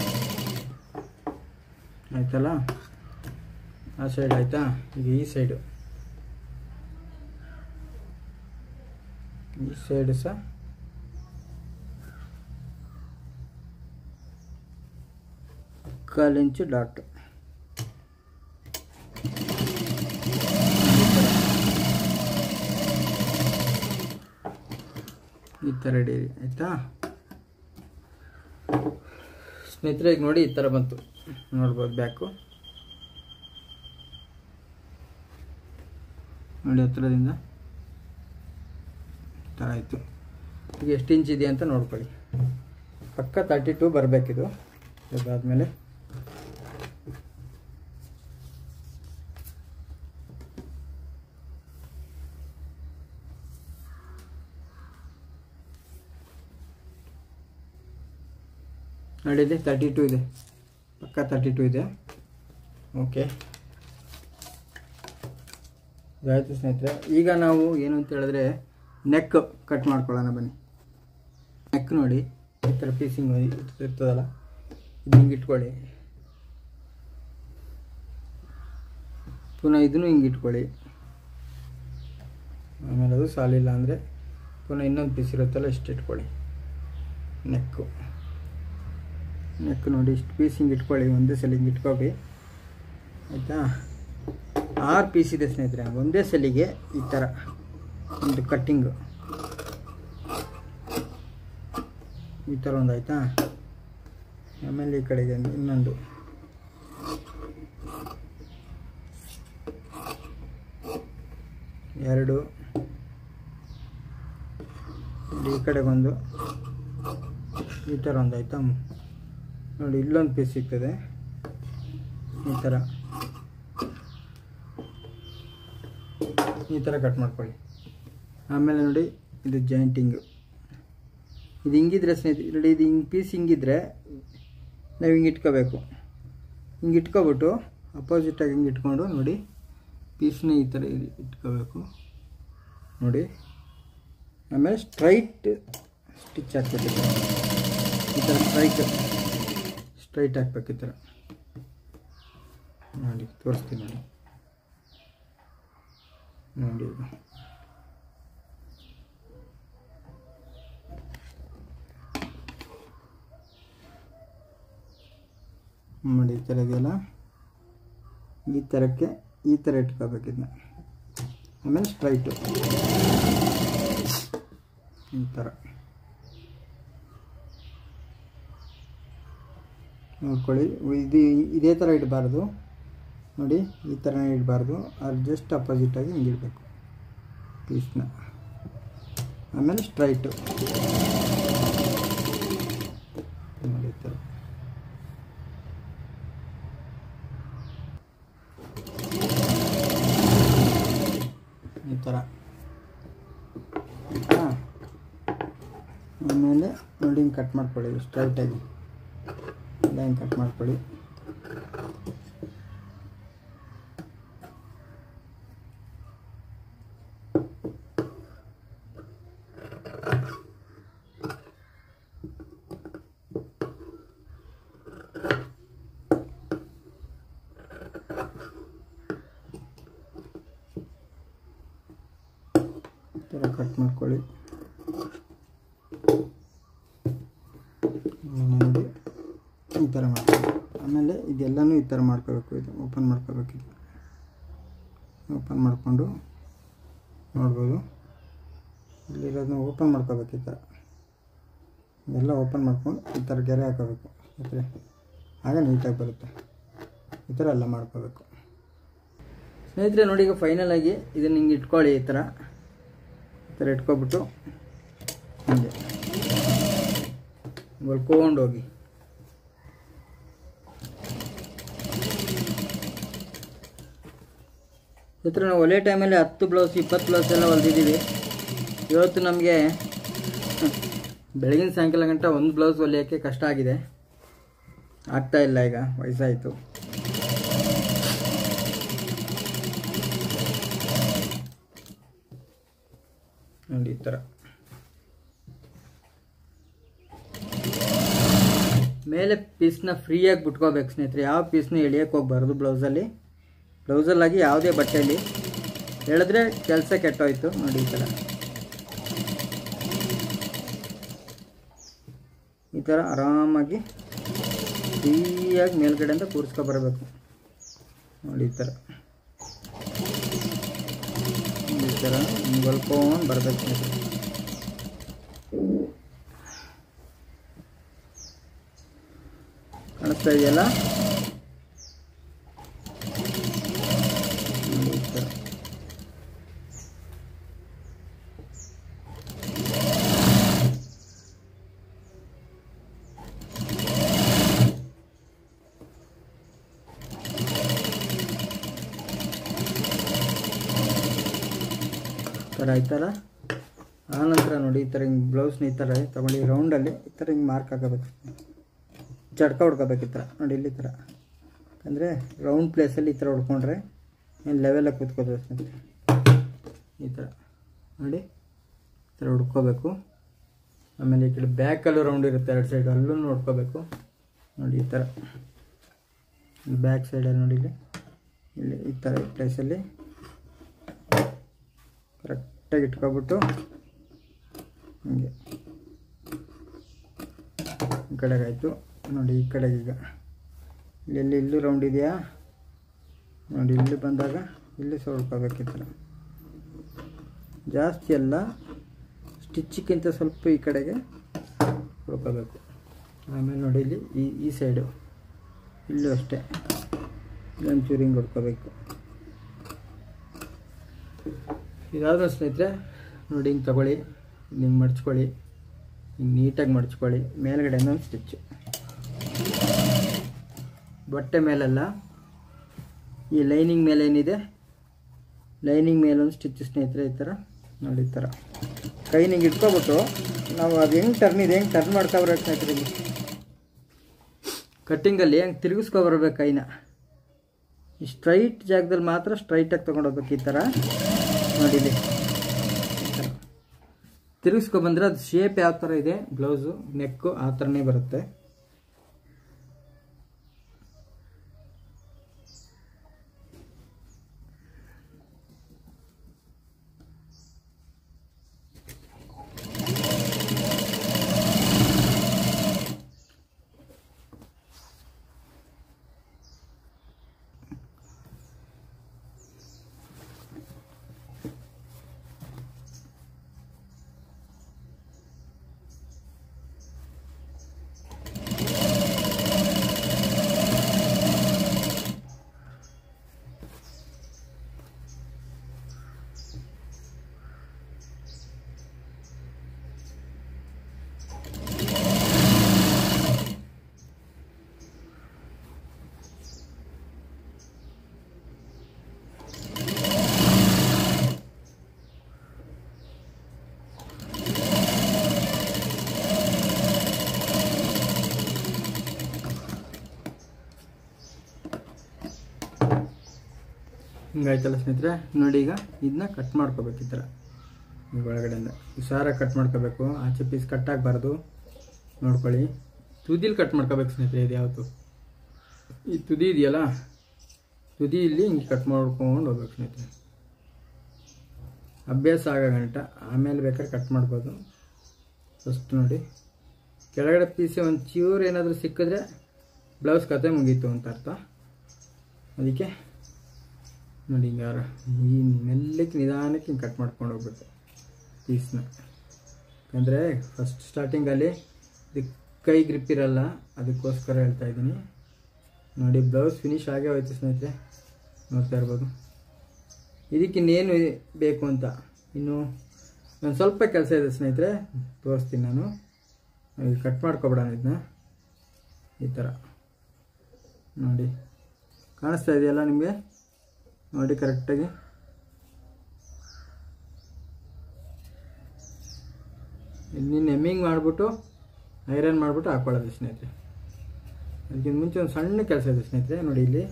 ಆಯ್ತಲ್ಲ ಆ ಸೈಡ್ ಆಯ್ತಾ ಈಗ ಈ ಸೈಡು ಈ ಸೈಡು ಸಹ ಕಾಲು ಇಂಚು ಡಾಟ್ ಈ ಥರ ಹಿಡೀರಿ ಆಯಿತಾ ಸ್ನೇಹಿತರೆ ಈಗ ನೋಡಿ ಈ ಥರ ಬಂತು ನೋಡ್ಬೋದು ಬ್ಯಾಕು ನೋಡಿ ಹತ್ರದಿಂದ ಈ ಥರ ಆಯಿತು ಈಗ ಎಷ್ಟು ಇಂಚ್ ಇದೆ ಅಂತ ನೋಡ್ಕೊಳ್ಳಿ ಪಕ್ಕ ತರ್ಟಿ ಟೂ ಬರಬೇಕಿದು ಇದಾದಮೇಲೆ ನೋಡಿದೆ ತರ್ಟಿ ಟೂ ಇದೆ ಪಕ್ಕ ತರ್ಟಿ ಟೂ ಇದೆ ಓಕೆ ಇದಾಯಿತು ಸ್ನೇಹಿತರೆ ಈಗ ನಾವು ಏನು ಅಂತ ಹೇಳಿದ್ರೆ ನೆಕ್ ಕಟ್ ಮಾಡ್ಕೊಳ್ಳೋಣ ಬನ್ನಿ ನೆಕ್ ನೋಡಿ ಈ ಥರ ಪೀಸಿಂಗ್ ಇರ್ತದಲ್ಲ ಇದು ಹಿಂಗೆ ಇಟ್ಕೊಳ್ಳಿ ಪುನಃ ಇದನ್ನು ಹಿಂಗೆ ಇಟ್ಕೊಳ್ಳಿ ಆಮೇಲೆ ಅದು ಸಾಲಿಲ್ಲ ಅಂದರೆ ಪುನಃ ಇನ್ನೊಂದು ಪೀಸ್ ಇರುತ್ತಲ್ಲ ಇಷ್ಟು ಇಟ್ಕೊಳ್ಳಿ ನೆಕ್ಕು ನೆಕ್ ನೋಡಿ ಇಷ್ಟು ಪೀಸ್ ಹಿಂಗೆ ಇಟ್ಕೊಳ್ಳಿ ಒಂದೇ ಸಲ ಹಿಂಗೆ ಇಟ್ಕೊಳ್ಳಿ ಆಯಿತಾ ಆರು ಪೀಸ್ ಇದೆ ಸ್ನೇಹಿತರೆ ಒಂದೇ ಸಲಿಗೆ ಈ ಥರ ಒಂದು ಕಟ್ಟಿಂಗು ಈ ಥರ ಒಂದು ಆಯಿತಾ ಆಮೇಲೆ ಈ ಕಡೆಗೆ ಒಂದು ಇನ್ನೊಂದು ಎರಡು ಈ ಕಡೆಗೊಂದು ಈ ಥರ ಒಂದು ಆಯಿತಾ ನೋಡಿ ಇಲ್ಲೊಂದು ಪೀಸ್ ಸಿಗ್ತದೆ ಈ ಥರ ಈ ಥರ ಕಟ್ ಮಾಡ್ಕೊಳ್ಳಿ ಆಮೇಲೆ ನೋಡಿ ಇದು ಜಾಯಿಂಟಿಂಗು ಇದು ಹಿಂಗಿದ್ರೆ ಸ್ನೇಹಿತರೆ ನೋಡಿ ಇದು ಹಿಂಗೆ ಪೀಸ್ ಹಿಂಗಿದ್ರೆ ನಾವು ಹಿಂಗೆ ಇಟ್ಕೋಬೇಕು ಹಿಂಗೆ ಇಟ್ಕೊಬಿಟ್ಟು ಅಪೋಸಿಟಾಗಿ ಹಿಂಗೆ ಇಟ್ಕೊಂಡು ನೋಡಿ ಪೀಸ್ನ ಈ ಥರ ಇಲ್ಲಿ ಇಟ್ಕೋಬೇಕು ನೋಡಿ ಆಮೇಲೆ ಸ್ಟ್ರೈಟ್ ಸ್ಟಿಚ್ ಹಾಕ್ಬೇಕು ಈ ಥರ. ಈ ಥರ ಸ್ಟ್ರೈಟ್ ಸ್ಟ್ರೈಟ್ ಹಾಕ್ಬೇಕು ಈ ಥರ ನೋಡಿ ತೋರಿಸ್ತೀನಿ ನೋಡಿ ನೋಡಿ ಇದು. ನೋಡಿ ಈ ಥರ ಇದೆಯಲ್ಲ ಈ ಥರಕ್ಕೆ ಈ ಥರ ಇಟ್ಕೋಬೇಕು ಇದನ್ನ ಆಮೇಲೆ ಸ್ಟ್ರೈಟು ಈ ಥರ ನೋಡ್ಕೊಳ್ಳಿ ಇದು ಇದೇ ಥರ ಇಡಬಾರ್ದು ನೋಡಿ ಈ ಥರ ಇಡಬಾರ್ದು ಅದು ಜಸ್ಟ್ ಅಪೋಸಿಟಾಗಿ ಹಿಂಗೆ ಇಡಬೇಕು ಪೀಸ್ನ ಆಮೇಲೆ ಸ್ಟ್ರೈಟು ನೋಡಿ ಈ ಥರ ಈ ಥರ ಹಾಂ ಆಮೇಲೆ ನೋಡಿ ಹಿಂಗೆ ಕಟ್ ಮಾಡ್ಕೊಳ್ಳಿ ಸ್ಟ್ರೈಟಾಗಿ ಎಲ್ಲ ಹಿಂಗೆ ಕಟ್ ಮಾಡ್ಕೊಳ್ಳಿ ಈ ಥರ ಕಟ್ ಮಾಡ್ಕೊಳ್ಳಿ ಆಮೇಲೆ ನೋಡಿ ಈ ಥರ ಮಾಡ್ಕೊಳ್ಳಿ ಆಮೇಲೆ ಇದೆಲ್ಲನೂ ಈ ಥರ ಮಾಡ್ಕೋಬೇಕು ಇದು ಓಪನ್ ಮಾಡ್ಕೋಬೇಕು ಇದು ಓಪನ್ ಮಾಡಿಕೊಂಡು ನೋಡ್ಬೋದು ಇಲ್ಲಿರೋದನ್ನ ಓಪನ್ ಮಾಡ್ಕೋಬೇಕು ಈ ಥರ ಎಲ್ಲ ಓಪನ್ ಮಾಡ್ಕೊಂಡು ಈ ಥರ ಗೆರೆ ಹಾಕೋಬೇಕು ಈ ಥರ ಆಗ ನೀಟಾಗಿ ಬರುತ್ತೆ ಈ ಥರ ಎಲ್ಲ ಮಾಡ್ಕೋಬೇಕು ಸ್ನೇಹಿತರೆ ನೋಡಿ ಈಗ ಫೈನಲ್ ಆಗಿ ಇದನ್ನ ಹಿಂಗೆ ಇಟ್ಕೊಳ್ಳಿ ಈ ಥರ ಈ ಥರ ಇಟ್ಕೊಬಿಟ್ಟು ಹೀಗೆ ಹೊಲ್ಕೊಂಡು ಹೋಗಿ ಈ ಥರ ನಾವು ಒಲೆ ಟೈಮಲ್ಲಿ ಹತ್ತು ಬ್ಲೌಸ್ ಇಪ್ಪತ್ತು ಬ್ಲೌಸ್ ಎಲ್ಲ ಹೊಲ್ದಿದ್ದೀವಿ ಇವತ್ತು ನಮಗೆ ಬೆಳಗಿನ ಸಾಯಂಕಾಲ ಗಂಟ ಒಂದು ಬ್ಲೌಸ್ ಹೊಲಿಯೋಕ್ಕೆ ಕಷ್ಟ ಆಗಿದೆ ಆಗ್ತಾ ಇಲ್ಲ ಈಗ ವಯಸ್ಸಾಯಿತು ನೋಡಿ ಈ ಥರ ಮೇಲೆ ಪೀಸ್ನ ಫ್ರೀಯಾಗಿ ಬಿಟ್ಕೋಬೇಕು ಸ್ನೇಹಿತರೆ ಯಾವ ಪೀಸ್ನ ಎಳಿಯಕ್ಕೆ ಹೋಗ್ಬಾರ್ದು ಬ್ಲೌಸಲ್ಲಿ ಬ್ಲೌಸಲ್ಲಾಗಿ ಯಾವುದೇ ಬಟ್ಟೆಯಲ್ಲಿ ಎಳೆದ್ರೆ ಕೆಲಸ ಕೆಟ್ಟೋಯ್ತು ನೋಡಿ ಈ ಥರ ಈ ಥರ ಆರಾಮಾಗಿ ಫ್ರೀಯಾಗಿ ಮೇಲ್ಗಡೆಯಿಂದ ಕೂರಿಸ್ಕೊ ಬರಬೇಕು ನೋಡಿ ಈ ಥರ ಈ ಥರ ಹಿಂಗೆ ಹೊಲ್ಕೊಂಡು ಬರ್ಬೇಕು ಸ್ನೇಹಿತರೆ ಕಾಣಿಸ್ತಾ ಇದೆಯಲ್ಲ ನೋಡಿ ಈ ಥರ ಈ ಥರ ಈ ಥರ ಆನಂತರ ನೋಡಿ ಈ ಥರ ಹಿಂಗೆ ಬ್ಲೌಸ್ನ ಈ ಥರ ತಗೊಳ್ಳಿ ರೌಂಡಲ್ಲಿ ಈ ಥರ ಹಿಂಗೆ ಮಾರ್ಕ್ ಹಾಕೋಬೇಕು ಚಡ್ಕ ಹೊಡ್ಕೋಬೇಕು ಈ ಥರ ನೋಡಿ ಇಲ್ಲಿ ಈ ಥರ ಅಂದರೆ ರೌಂಡ್ ಪ್ಲೇಸಲ್ಲಿ ಈ ಥರ ಹೊಡ್ಕೊಂಡ್ರೆ ಏನು ಲೆವೆಲಾಗಿ ಕೂತ್ಕೋದು ಸ್ನೇಹಿತರೆ ಈ ಥರ ನೋಡಿ ಈ ಥರ ಹೊಡ್ಕೋಬೇಕು ಆಮೇಲೆ ಈ ಕಡೆ ಬ್ಯಾಕಲ್ಲೂ ರೌಂಡ್ ಇರುತ್ತೆ ಎರಡು ಸೈಡ್ ಅಲ್ಲೂ ನೋಡ್ಕೋಬೇಕು ನೋಡಿ ಈ ಥರ ಬ್ಯಾಕ್ ಸೈಡಲ್ಲಿ ನೋಡಿ ಇಲ್ಲಿ ಇಲ್ಲಿ ಈ ಥರ ಪ್ಲೇಸಲ್ಲಿ ಕರೆಕ್ಟಾಗಿ ಇಟ್ಕೊಬಿಟ್ಟು ಹೀಗೆ ಈ ಕಡೆಗಾಯಿತು ನೋಡಿ ಈ ಕಡೆಗೆ ಈಗ ಇಲ್ಲಿ ಇಲ್ಲೂ ರೌಂಡ್ ಇದೆಯಾ ನೋಡಿ ಇಲ್ಲಿ ಬಂದಾಗ ಇಲ್ಲಿ ಸೊಳ್ಕೋಬೇಕು ಈ ಥರ ಜಾಸ್ತಿ ಅಲ್ಲ ಸ್ಟಿಚ್ಗಿಂತ ಸ್ವಲ್ಪ ಈ ಕಡೆಗೆ ಹೊಡ್ಕೋಬೇಕು ಆಮೇಲೆ ನೋಡಿ ಇಲ್ಲಿ ಈ ಈ ಸೈಡು ಇಲ್ಲೂ ಅಷ್ಟೇ ಇಲ್ಲೊಂಚೂರು ಹಿಂಗೆ ಹೊಡ್ಕೋಬೇಕು ಇದಾದ ಸ್ನೇಹಿತರೆ ನೋಡಿ ಹಿಂಗೆ ತಗೊಳ್ಳಿ ಹಿಂಗೆ ಮಡ್ಚ್ಕೊಳ್ಳಿ ಹಿಂಗೆ ನೀಟಾಗಿ ಮಡ್ಚ್ಕೊಳ್ಳಿ ಮೇಲ್ಗಡೆ ಒಂದು ಸ್ಟಿಚ್ಚು ಬಟ್ಟೆ ಮೇಲಲ್ಲ ಈ ಲೈನಿಂಗ್ ಮೇಲೆ ಏನಿದೆ ಲೈನಿಂಗ್ ಮೇಲೊಂದು ಸ್ಟಿಚ್ ಸ್ನೇಹಿತರೆ ಈ ಥರ ನೋಡಿ ಈ ಥರ ಕೈ ಹಿಂಗೆ ಇಟ್ಕೊಬಿಟ್ಟು ನಾವು ಅದು ಹೆಂಗೆ ಟರ್ನ್ ಇದೆ ಹೆಂಗೆ ಟರ್ನ್ ಮಾಡ್ಕೊಬರ್ಬೇಕು ಸ್ನೇಹಿತರೆ ಇಲ್ಲಿ ಕಟ್ಟಿಂಗಲ್ಲಿ ಹೆಂಗೆ ತಿರುಗಿಸ್ಕೊಬರ್ಬೇಕು ಕೈನ ಈ ಸ್ಟ್ರೈಟ್ ಜಾಗದಲ್ಲಿ ಮಾತ್ರ ಸ್ಟ್ರೈಟಾಗಿ ತೊಗೊಂಡೋಗ್ಬೇಕು ಈ ಥರ ನೋಡಿ ಇಲ್ಲಿ ಈ ಥರ ತಿರುಗಿಸ್ಕೊಬಂದ್ರೆ ಅದು ಶೇಪ್ ಯಾವ ಥರ ಇದೆ ಬ್ಲೌಸು ನೆಕ್ಕು ಆ ಥರನೇ ಬರುತ್ತೆ ಹಿಂಗಾಯ್ತಲ್ಲ ಸ್ನೇಹಿತರೆ ನೋಡಿ ಈಗ ಇದನ್ನ ಕಟ್ ಮಾಡ್ಕೋಬೇಕು ಈ ಥರ ಈ ಒಳಗಡೆಯಿಂದ ಹುಷಾರಾಗಿ ಕಟ್ ಮಾಡ್ಕೋಬೇಕು ಆಚೆ ಪೀಸ್ ಕಟ್ ಆಗಬಾರ್ದು ನೋಡ್ಕೊಳ್ಳಿ ತುದಿಲಿ ಕಟ್ ಮಾಡ್ಕೋಬೇಕು ಸ್ನೇಹಿತರೆ ಇದು ಯಾವತ್ತು ಈ ತುದಿ ಇದೆಯಲ್ಲ ತುದಿ ಇಲ್ಲಿ ಹಿಂಗೆ ಕಟ್ ಮಾಡ್ಕೊಂಡು ಹೋಗ್ಬೇಕು ಸ್ನೇಹಿತರೆ ಅಭ್ಯಾಸ ಆಗೋ ಗಂಟ ಆಮೇಲೆ ಬೇಕಾದ್ರೆ ಕಟ್ ಮಾಡ್ಬೋದು ಫಸ್ಟ್ ನೋಡಿ ಕೆಳಗಡೆ ಪೀಸ್ ಒಂದು ಚೂರು ಏನಾದರೂ ಸಿಕ್ಕಿದ್ರೆ ಬ್ಲೌಸ್ ಕತೆ ಮುಗೀತು ಅಂತ ಅರ್ಥ ಅದಕ್ಕೆ ನೋಡಿ ಹಿಂಗಾರ ಈ ಮೆಲ್ಲಕ್ಕೆ ನಿಧಾನಕ್ಕೆ ಹಿಂಗೆ ಕಟ್ ಮಾಡ್ಕೊಂಡು ಹೋಗ್ಬೇಕು ಪೀಸ್ನ ಯಾಕಂದರೆ ಫಸ್ಟ್ ಸ್ಟಾರ್ಟಿಂಗಲ್ಲಿ ಇದಕ್ಕೆ ಕೈ ಗ್ರಿಪ್ ಇರಲ್ಲ ಅದಕ್ಕೋಸ್ಕರ ಹೇಳ್ತಾ ಇದ್ದೀನಿ ನೋಡಿ ಬ್ಲೌಸ್ ಫಿನಿಶ್ ಆಗೇ ಹೋಯ್ತು ಸ್ನೇಹಿತರೆ ನೋಡ್ತಾ ಇರ್ಬೋದು ಇದಕ್ಕೆ ಇನ್ನೇನು ಬೇಕು ಅಂತ ಇನ್ನು ಒಂದು ಸ್ವಲ್ಪ ಕೆಲಸ ಇದೆ ಸ್ನೇಹಿತರೆ ತೋರಿಸ್ತೀನಿ ನಾನು ಈಗ ಕಟ್ ಮಾಡ್ಕೊಬಿಡೋಣ ಇದನ್ನ ಈ ಥರ ನೋಡಿ ಕಾಣಿಸ್ತಾ ಇದೆಯಲ್ಲ ನಿಮಗೆ ನೋಡಿ ಕರೆಕ್ಟಾಗಿ ಇದನ್ನ ಎಮ್ಮಿಂಗ್ ಮಾಡಿಬಿಟ್ಟು ಐರನ್ ಮಾಡಿಬಿಟ್ಟು ಹಾಕ್ಕೊಳ್ಳೋದು ಸ್ನೇಹಿತರೆ ಅದಕ್ಕಿಂತ ಮುಂಚೆ ಒಂದು ಸಣ್ಣ ಕೆಲಸ ಇದೆ ಸ್ನೇಹಿತರೆ ನೋಡಿ ಇಲ್ಲಿ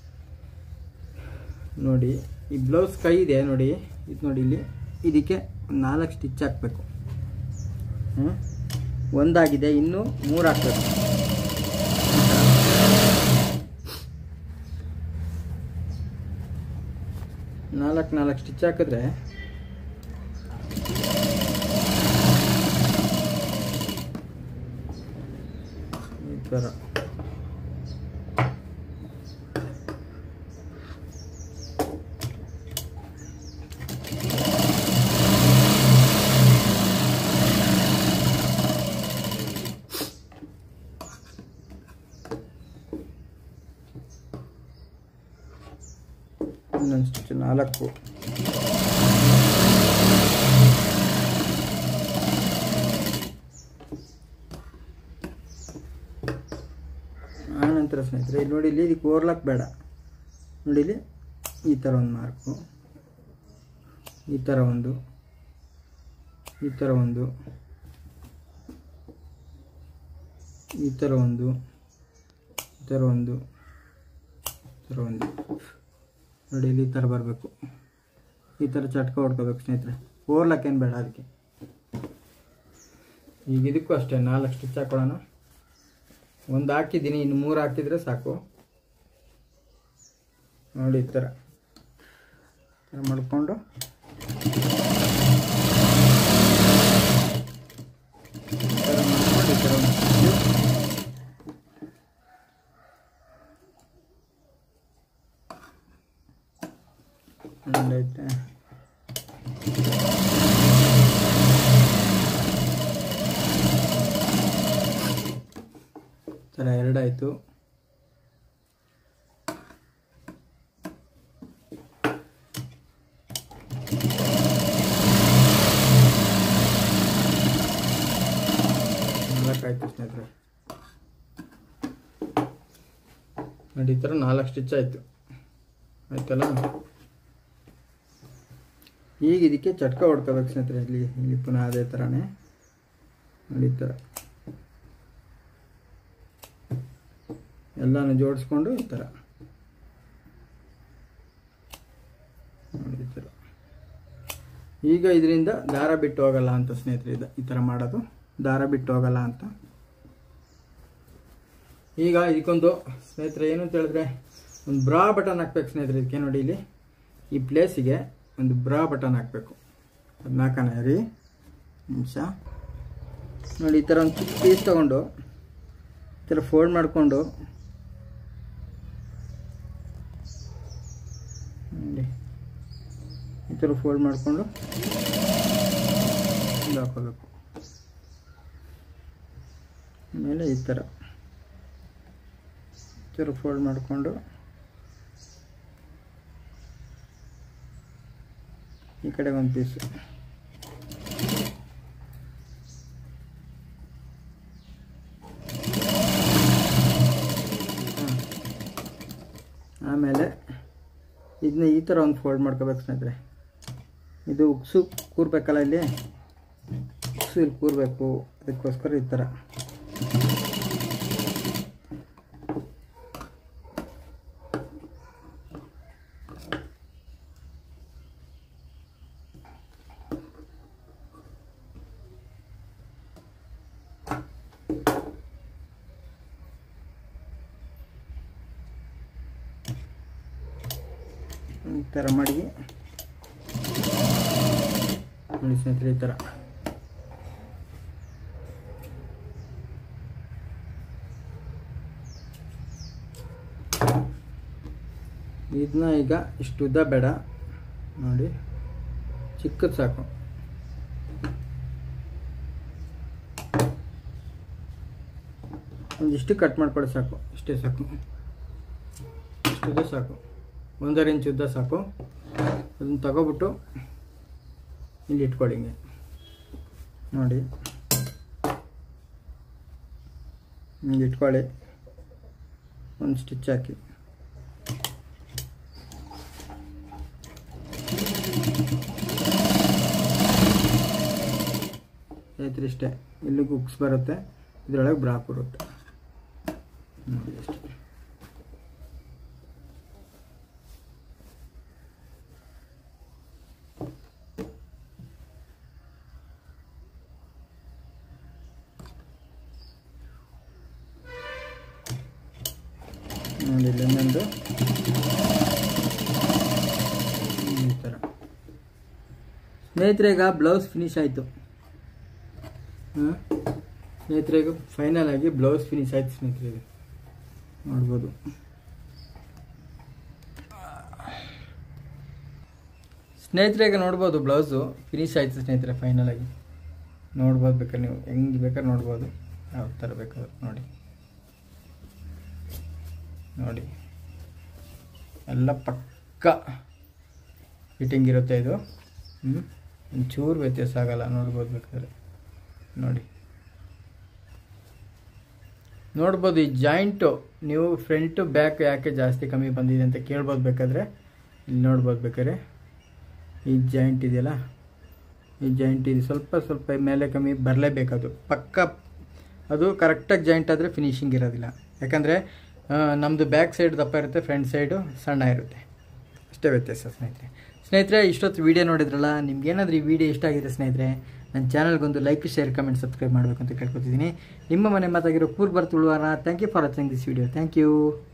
ನೋಡಿ ಈ ಬ್ಲೌಸ್ ಕೈ ಇದೆ ನೋಡಿ ಇದು ನೋಡಿ ಇಲ್ಲಿ ಇದಕ್ಕೆ ಒಂದು ನಾಲ್ಕು ಸ್ಟಿಚ್ ಹಾಕಬೇಕು ಒಂದಾಗಿದೆ ಇನ್ನೂ ಮೂರು ಹಾಕಬೇಕು ನಾಲ್ಕು ನಾಲ್ಕು ಸ್ಟಿಚ್ ಹಾಕಿದ್ರೆ ಈ ಥರ ಇನ್ನೊಂದು ಸ್ಟಿಚ್ ನಾಲ್ಕು ಆನಂತರ ಸ್ನೇಹಿತರೆ ಇಲ್ಲಿ ನೋಡಿ ಇಲ್ಲಿ ಇದಕ್ಕೆ ಓರ್ಲಾಕ್ ಬೇಡ ನೋಡಿ ಇಲ್ಲಿ ಈ ಥರ ಒಂದು ಮಾರ್ಕು ಈ ಥರ ಒಂದು ಈ ಥರ ಒಂದು ಈ ಥರ ಒಂದು ಈ ಥರ ಒಂದು ಈ ಥರ ಒಂದು ನೋಡಿ ಇಲ್ಲಿ ಈ ಥರ ಬರಬೇಕು ಈ ಥರ ಚಟ್ಕ ಹೊಡ್ಕೋಬೇಕು ಸ್ನೇಹಿತರೆ ಓರ್ಲಕ್ ಏನು ಬೇಡ ಅದಕ್ಕೆ ಈಗ ಇದಕ್ಕೂ ಅಷ್ಟೇ ನಾಲ್ಕು ಸ್ಟಿಚ್ ಹಾಕೊಳ್ಳೋಣ ಒಂದು ಹಾಕಿದ್ದೀನಿ ಇನ್ನು ಮೂರು ಹಾಕಿದರೆ ಸಾಕು ನೋಡಿ ಈ ಥರ ಈ ಥರ ಮಾಡಿಕೊಂಡು ಈ ಥರ ಮಾಡ್ಕೊಂಡು ಈ ಥರ ಒಂದು stitch. ಒಂದೈತೆ ಥರ ಎರಡಾಯಿತು ನಾಲ್ಕಾಯ್ತು ಸ್ನೇಹಿತರೆ ನೋಡಿ ಈ ಥರ ನಾಲ್ಕು ಸ್ಟಿಚ್ ಆಯಿತು ಆಯ್ತಲ್ಲ ಈಗ ಇದಕ್ಕೆ ಚಟ್ಕ ಹೊಡ್ಕೋಬೇಕು ಸ್ನೇಹಿತರೆ ಇಲ್ಲಿ ಇಲ್ಲಿ ಪುನಃ ಅದೇ ಥರನೇ ನೋಡಿ ಈ ಥರ ಎಲ್ಲನೂ ಜೋಡಿಸ್ಕೊಂಡು ಈ ಥರ ನೋಡಿ ಈ ಥರ ಈಗ ಇದರಿಂದ ದಾರ ಬಿಟ್ಟು ಹೋಗಲ್ಲ ಅಂತ ಸ್ನೇಹಿತರೆ ಇದು ಈ ಥರ ಮಾಡೋದು ದಾರ ಬಿಟ್ಟು ಹೋಗಲ್ಲ ಅಂತ ಈಗ ಇದಕ್ಕೊಂದು ಸ್ನೇಹಿತರೆ ಏನು ಅಂತ ಹೇಳಿದ್ರೆ ಒಂದು ಬ್ರಾ ಬಟನ್ ಹಾಕ್ಬೇಕು ಸ್ನೇಹಿತರೆ ಇದಕ್ಕೆ ನೋಡಿ ಇಲ್ಲಿ ಈ ಪ್ಲೇಸಿಗೆ ಒಂದು ಬ್ರಾ ಬಟನ್ ಹಾಕಬೇಕು ಅದನ್ನ ಹಾಕೋಣ ರೀ ನಿಮಿಷ ನೋಡಿ ಈ ಥರ ಒಂದು ಚಿಕ್ಕ ಪೀಸ್ ತೊಗೊಂಡು ಈ ಥರ ಫೋಲ್ಡ್ ಮಾಡಿಕೊಂಡು ನೋಡಿ ಈ ಥರ ಫೋಲ್ಡ್ ಮಾಡಿಕೊಂಡು ಇಲ್ಲಿ ಹಾಕೋಬೇಕು ಆಮೇಲೆ ಈ ಥರ ಈ ಥರ ಫೋಲ್ಡ್ ಮಾಡಿಕೊಂಡು ಈ ಕಡೆ ಒಂದು ಪೀಸು ಆಮೇಲೆ ಇದನ್ನ ಈ ಥರ ಒಂದು ಫೋಲ್ಡ್ ಮಾಡ್ಕೋಬೇಕು ಸ್ನೇಹಿತರೆ ಇದು ಉಕ್ಸು ಕೂರ್ಬೇಕಲ್ಲ ಇಲ್ಲಿ ಉಕ್ಸು ಇಲ್ಲಿ ಕೂರಬೇಕು ಅದಕ್ಕೋಸ್ಕರ ಈ ಥರ ಥರ ಮಾಡಿ ನೋಡಿ ಸ್ನೇಹಿತರೆ ಈ ಥರ ಇದನ್ನ ಈಗ ಇಷ್ಟು ಉದ್ದ ಬೇಡ ನೋಡಿ ಚಿಕ್ಕದು ಸಾಕು ಒಂದಿಷ್ಟು ಕಟ್ ಮಾಡ್ಕೊಳ್ಳಿ ಸಾಕು ಇಷ್ಟೇ ಸಾಕು ಇಷ್ಟುದ್ದ ಸಾಕು ಒಂದೂವರೆ ಇಂಚ್ ಉದ್ದ ಸಾಕು ಅದನ್ನು ತಗೊಬಿಟ್ಟು ಇಲ್ಲಿ ಇಟ್ಕೊಳ್ಳಿ ಹಿಂಗೆ ನೋಡಿ ಹಿಂಗೆ ಇಟ್ಕೊಳ್ಳಿ ಒಂದು ಸ್ಟಿಚ್ ಹಾಕಿ ಆಯ್ತು ಇಷ್ಟೇ ಇಲ್ಲಿ ಕುಕ್ಸ್ ಬರುತ್ತೆ ಇದರೊಳಗೆ ಬ್ರಾಕ್ ಬರುತ್ತೆ ನೋಡಿ ಅಷ್ಟೇ ನೋಡಿ ಇಲ್ಲಿ ಇನ್ನೊಂದು ಈ ಥರ ಸ್ನೇಹಿತರೆ ಈಗ ಬ್ಲೌಸ್ ಫಿನಿಶ್ ಆಯಿತು ಹಾಂ ಸ್ನೇಹಿತರೆ ಈಗ ಫೈನಲ್ ಆಗಿ ಬ್ಲೌಸ್ ಫಿನಿಶ್ ಆಯ್ತು ಸ್ನೇಹಿತರೆ ಇದು ನೋಡ್ಬೋದು ಸ್ನೇಹಿತರೆ ಈಗ ನೋಡ್ಬೋದು ಬ್ಲೌಸು ಫಿನಿಶ್ ಆಯಿತು ಸ್ನೇಹಿತರೆ ಫೈನಲ್ ಆಗಿ ನೋಡ್ಬೋದು ಬೇಕಾದ್ರೆ ನೀವು ಹೆಂಗೆ ಬೇಕಾದ್ರೆ ನೋಡ್ಬೋದು ಯಾವ ಥರ ಬೇಕಾದ್ರೆ ನೋಡಿ ನೋಡಿ ಎಲ್ಲ ಪಕ್ಕ ಫಿಟ್ಟಿಂಗ್ ಇರುತ್ತೆ ಇದು ಹ್ಞೂ ಒಂಚೂರು ವ್ಯತ್ಯಾಸ ಆಗಲ್ಲ ನೋಡ್ಬೋದು ಬೇಕಾದ್ರೆ ನೋಡಿ ನೋಡ್ಬೋದು ಈ ಜಾಯಿಂಟು ನೀವು ಫ್ರಂಟು ಬ್ಯಾಕ್ ಯಾಕೆ ಜಾಸ್ತಿ ಕಮ್ಮಿ ಬಂದಿದೆ ಅಂತ ಕೇಳ್ಬೋದು ಬೇಕಾದ್ರೆ ಇಲ್ಲಿ ನೋಡ್ಬೋದು ಬೇಕಾದ್ರೆ ಈ ಜಾಯಿಂಟ್ ಇದೆಯಲ್ಲ ಈ ಜಾಯಿಂಟ್ ಇದು ಸ್ವಲ್ಪ ಸ್ವಲ್ಪ ಮೇಲೆ ಕಮ್ಮಿ ಬರಲೇಬೇಕದು ಪಕ್ಕ ಅದು ಕರೆಕ್ಟಾಗಿ ಜಾಯಿಂಟ್ ಆದರೆ ಫಿನಿಶಿಂಗ್ ಇರೋದಿಲ್ಲ ಯಾಕಂದರೆ ನಮ್ಮದು ಬ್ಯಾಕ್ ಸೈಡ್ ದಪ್ಪ ಇರುತ್ತೆ ಫ್ರಂಟ್ ಸೈಡು ಸಣ್ಣ ಇರುತ್ತೆ ಅಷ್ಟೇ ವ್ಯತ್ಯಾಸ ಸ್ನೇಹಿತರೆ ಸ್ನೇಹಿತರೆ ಇಷ್ಟೊತ್ತು ವೀಡಿಯೋ ನೋಡಿದ್ರಲ್ಲ ನಿಮ್ಗೇನಾದರೂ ಈ ವಿಡಿಯೋ ಇಷ್ಟ ಆಗಿದೆ ಸ್ನೇಹಿತರೆ ನನ್ನ ಚಾನಲ್ಗೊಂದು ಲೈಕ್ ಶೇರ್ ಕಮೆಂಟ್ ಸಬ್ಸ್ಕ್ರೈಬ್ ಮಾಡಬೇಕು ಅಂತ ಕೇಳ್ಕೊತಿದ್ದೀನಿ ನಿಮ್ಮ ಮನೆ ಮಾತಾಗಿರೋ ಕೂರ್ ಬರ್ತು ಉಳುವಾರ thank you for watching this video thank you